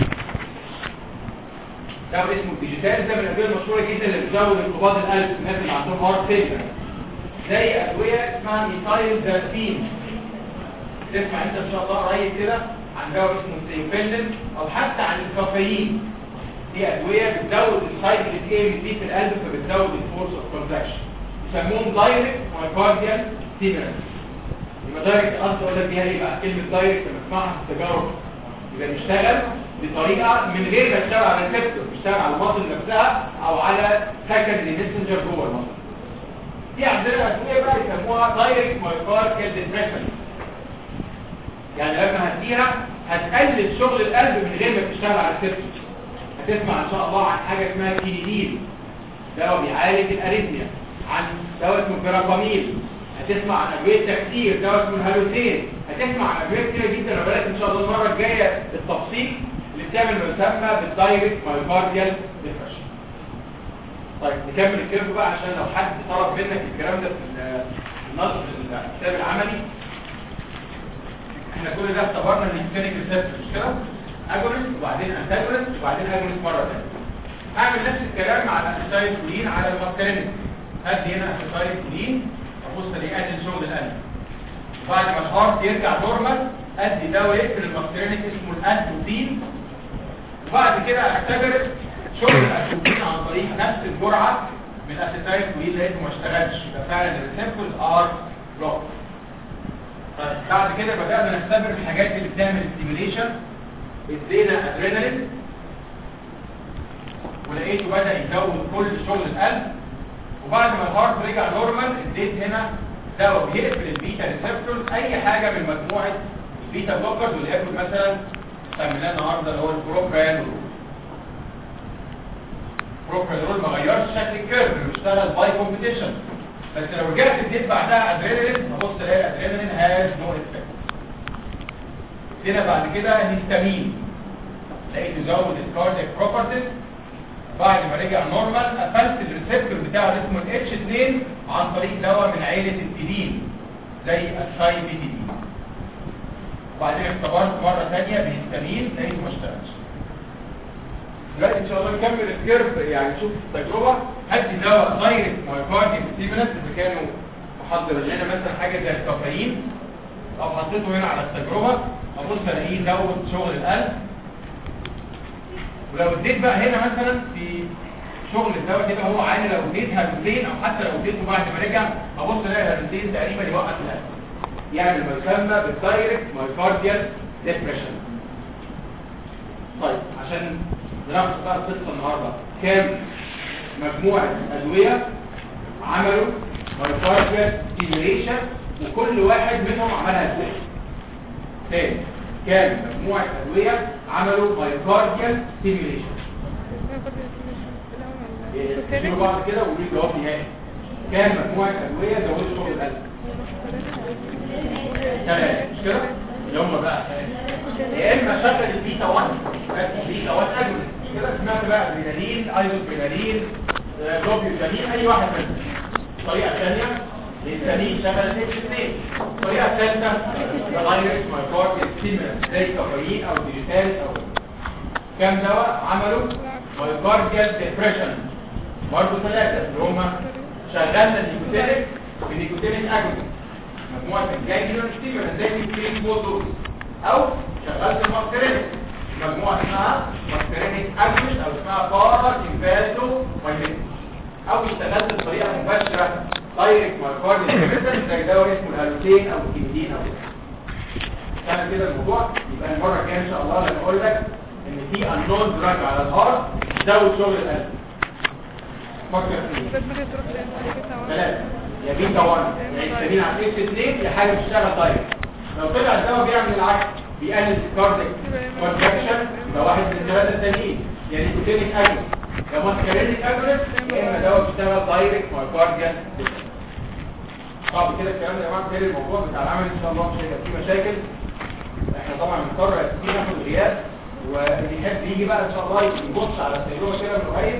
Speaker 1: دواء اسمه الديجيتال ده من الادويه المشهوره جدا اللي بتزود انقباض القلب الناس اللي عندهم هارت فيلر زي ادويه اسمها ميثايل دارفين تسمع انت ان شاء الله قريب كده عن دواء اسمه سيفندن او حتى عن الكافيين دي ادويه بتزود السايكل اي ام دي في القلب فبتزود الفورس اوف كونتراكشن يسموهم دايركت مايكارديال ستيمولانس يبقى دايركت قصدي اقول لك بيها ايه بقى كلمه دايركت لما تسمعها في التجارب يبقى بيشتغل بطريقه من غير ما يشتغل على الريسبتور بيشتغل على المصل نفسها او على سكندري ميسنجر جوه المصل في عندنا ادويه بقى يسموها دايركت مايوكارديال ديبريشن يعني لما هديها هتقلل شغل القلب من غير ما تشتغل على الريسبتور هتسمع ان شاء الله عن حاجه اسمها كينيدين دواء بيعالج الاريثميا عن دواء اسمه بيراباميل هتسمع عن ادويه تكسير دواء اسمه الهالوتين هتسمع عن ادويه كتير جدا انا بلاش ان شاء الله المره الجايه التفصيل اللي بتعمل ما يسمى بالدايركت مايوكارديال ديبريشن طيب نكمل الكيرف بقى عشان لو حد طلب منك الكلام ده في النص في الكتاب العملي احنا كل ده اعتبرنا ان الكلينيك ريسبتور مش كده اجونست وبعدين انتاجونست وبعدين اجونست مره ثانيه هعمل نفس الكلام على الاسيتايل كولين على الماسكارينيك هدي هنا اسيتايل كولين ابص الاقيه قلل شغل القلب بعد ما الهارت يرجع نورمال ادي دواء يقفل الماسكارينيك اسمه الاتروبين وبعد كده اعتبر شغل الاتروبين عن طريق نفس الجرعه من الاسيتايل كولين لقيته ما اشتغلش يبقى فعلا الريسبتورز ار بلوك طيب بعد كده بدانا نختبر الحاجات اللي بتعمل ستيميوليشن ادينا ادرينالين ولقيته بدا يزود كل شغل القلب وبعد ما الهارت رجع نورمال اديت هنا دواء بيقفل البيتا ريسبتورز اي حاجه من مجموعه البيتا بلوكرز واللي ياكل مثلا سميناه النهارده اللي هو البروبرانول البروبرانول ما غيرش شكل الكيرف بيشتغل باي كومبيتيشن بس لو رجعت اديت بعدها ادرينالين هبص الاقي الادرينالين هاز نو افكت هنا بعد كده هيستامين لقيت يزود الكاردياك بروبرتيز بعد ما رجع نورمال قفلت الريسبتور بتاعه اللي اسمه الاتش 2 عن طريق دواء من عيله التيدين زي السايبيدين وبعدين اختبرت مره ثانيه بهستامين لقيته ما اشتغلش دلوقتي ان شاء الله نكمل الكيرف يعني نشوف التجربه هدي دواء دايركت مايوكارديال ستيمولانت اذا كانوا محضرين لنا مثلا حاجه زي الكافيين او حطيته هنا على التجربه ابص الاقيه زود شغل القلب ولو اديت بقى هنا مثلا في شغل الدواء كده هو عالي لو اديت هالوتين او حتى لو اديته بعد ما رجع ابص الاقي هالوتين تقريبا يوقف القلب يعمل ما يسمى بالدايركت مايوكارديال ديبريشن طيب عشان نلخص بقى القصه النهارده كام مجموعه ادويه عملوا مايوكارديال ستيميوليشن وكل واحد منهم عملها ازاي تاني كام مجموعه ادويه عملوا مايوكارديال ستيميوليشن شوفوا بعض كده وقولوا لي جواب نهائي كام مجموعه ادويه زودوا شغل القلب ثلاثه مش كده اللي هم بقى يا اما شغل البيتا 1 بس البيتا 1 اجل كده سمعت بقى ادرينالين ايزوبرينالين جلوبيوتامين اي واحد منهم الطريقه الثانيه الثاني شغل الاتش 2 الطريقه الثالثه دايركت مايكارديال ستيمولانت زي كافيين او ديجيتال او كام دواء عملوا مايكارديال ديبريشن برضه ثلاثه اللي هم شغلنا النيكوتينيك بالنيكوتينيك اجل مجموعه الجانجلون ستيمولانت زي الكريم بوتوز او شغلت الماسكرينيك مجموعه اسمها ماسكرينيك اجل او اسمها بارا انفازو مايلين او اشتغلت بطريقه مباشره دايركت مايكارديال ديبريشن زي دواء اسمه الهالوتين او الكيميدين او كده كده الموضوع يبقى المره الجايه ان شاء الله لما اقول لك ان في انون دراج على الهارت زود شغل القلب فكر فيه ثلاثه يا بيتا 1 يا يستمين على اكس 2 يا حاجه بتشتغل دايركت لو طلع الدواء بيعمل العكس بيقلل الكارديك كونتراكشن يبقى واحد من الثلاثه التانيين يا نيكوتينيك اجل يا ماسكارينيك اجل يا اما دواء بيشتغل دايركت مايكارديال طب كده الكلام ده يا جماعه غير الموضوع بتاع العمل ان شاء الله مش هيبقى فيه مشاكل احنا طبعا بنقرر اساسيين ناخد غياب واللي يحب يجي بقى ان شاء الله يبص على التجربه كده من قريب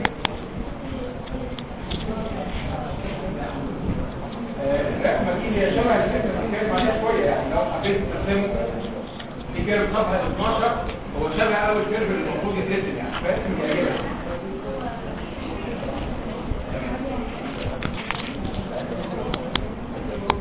Speaker 1: الرسمه دي هي شبه اللي احنا بنتكلم عليها شويه يعني لو حبيت تستخدمه في كيرف صفحه 12 هو شبه اول كيرف اللي المفروض يترسم يعني فاسم يعجبك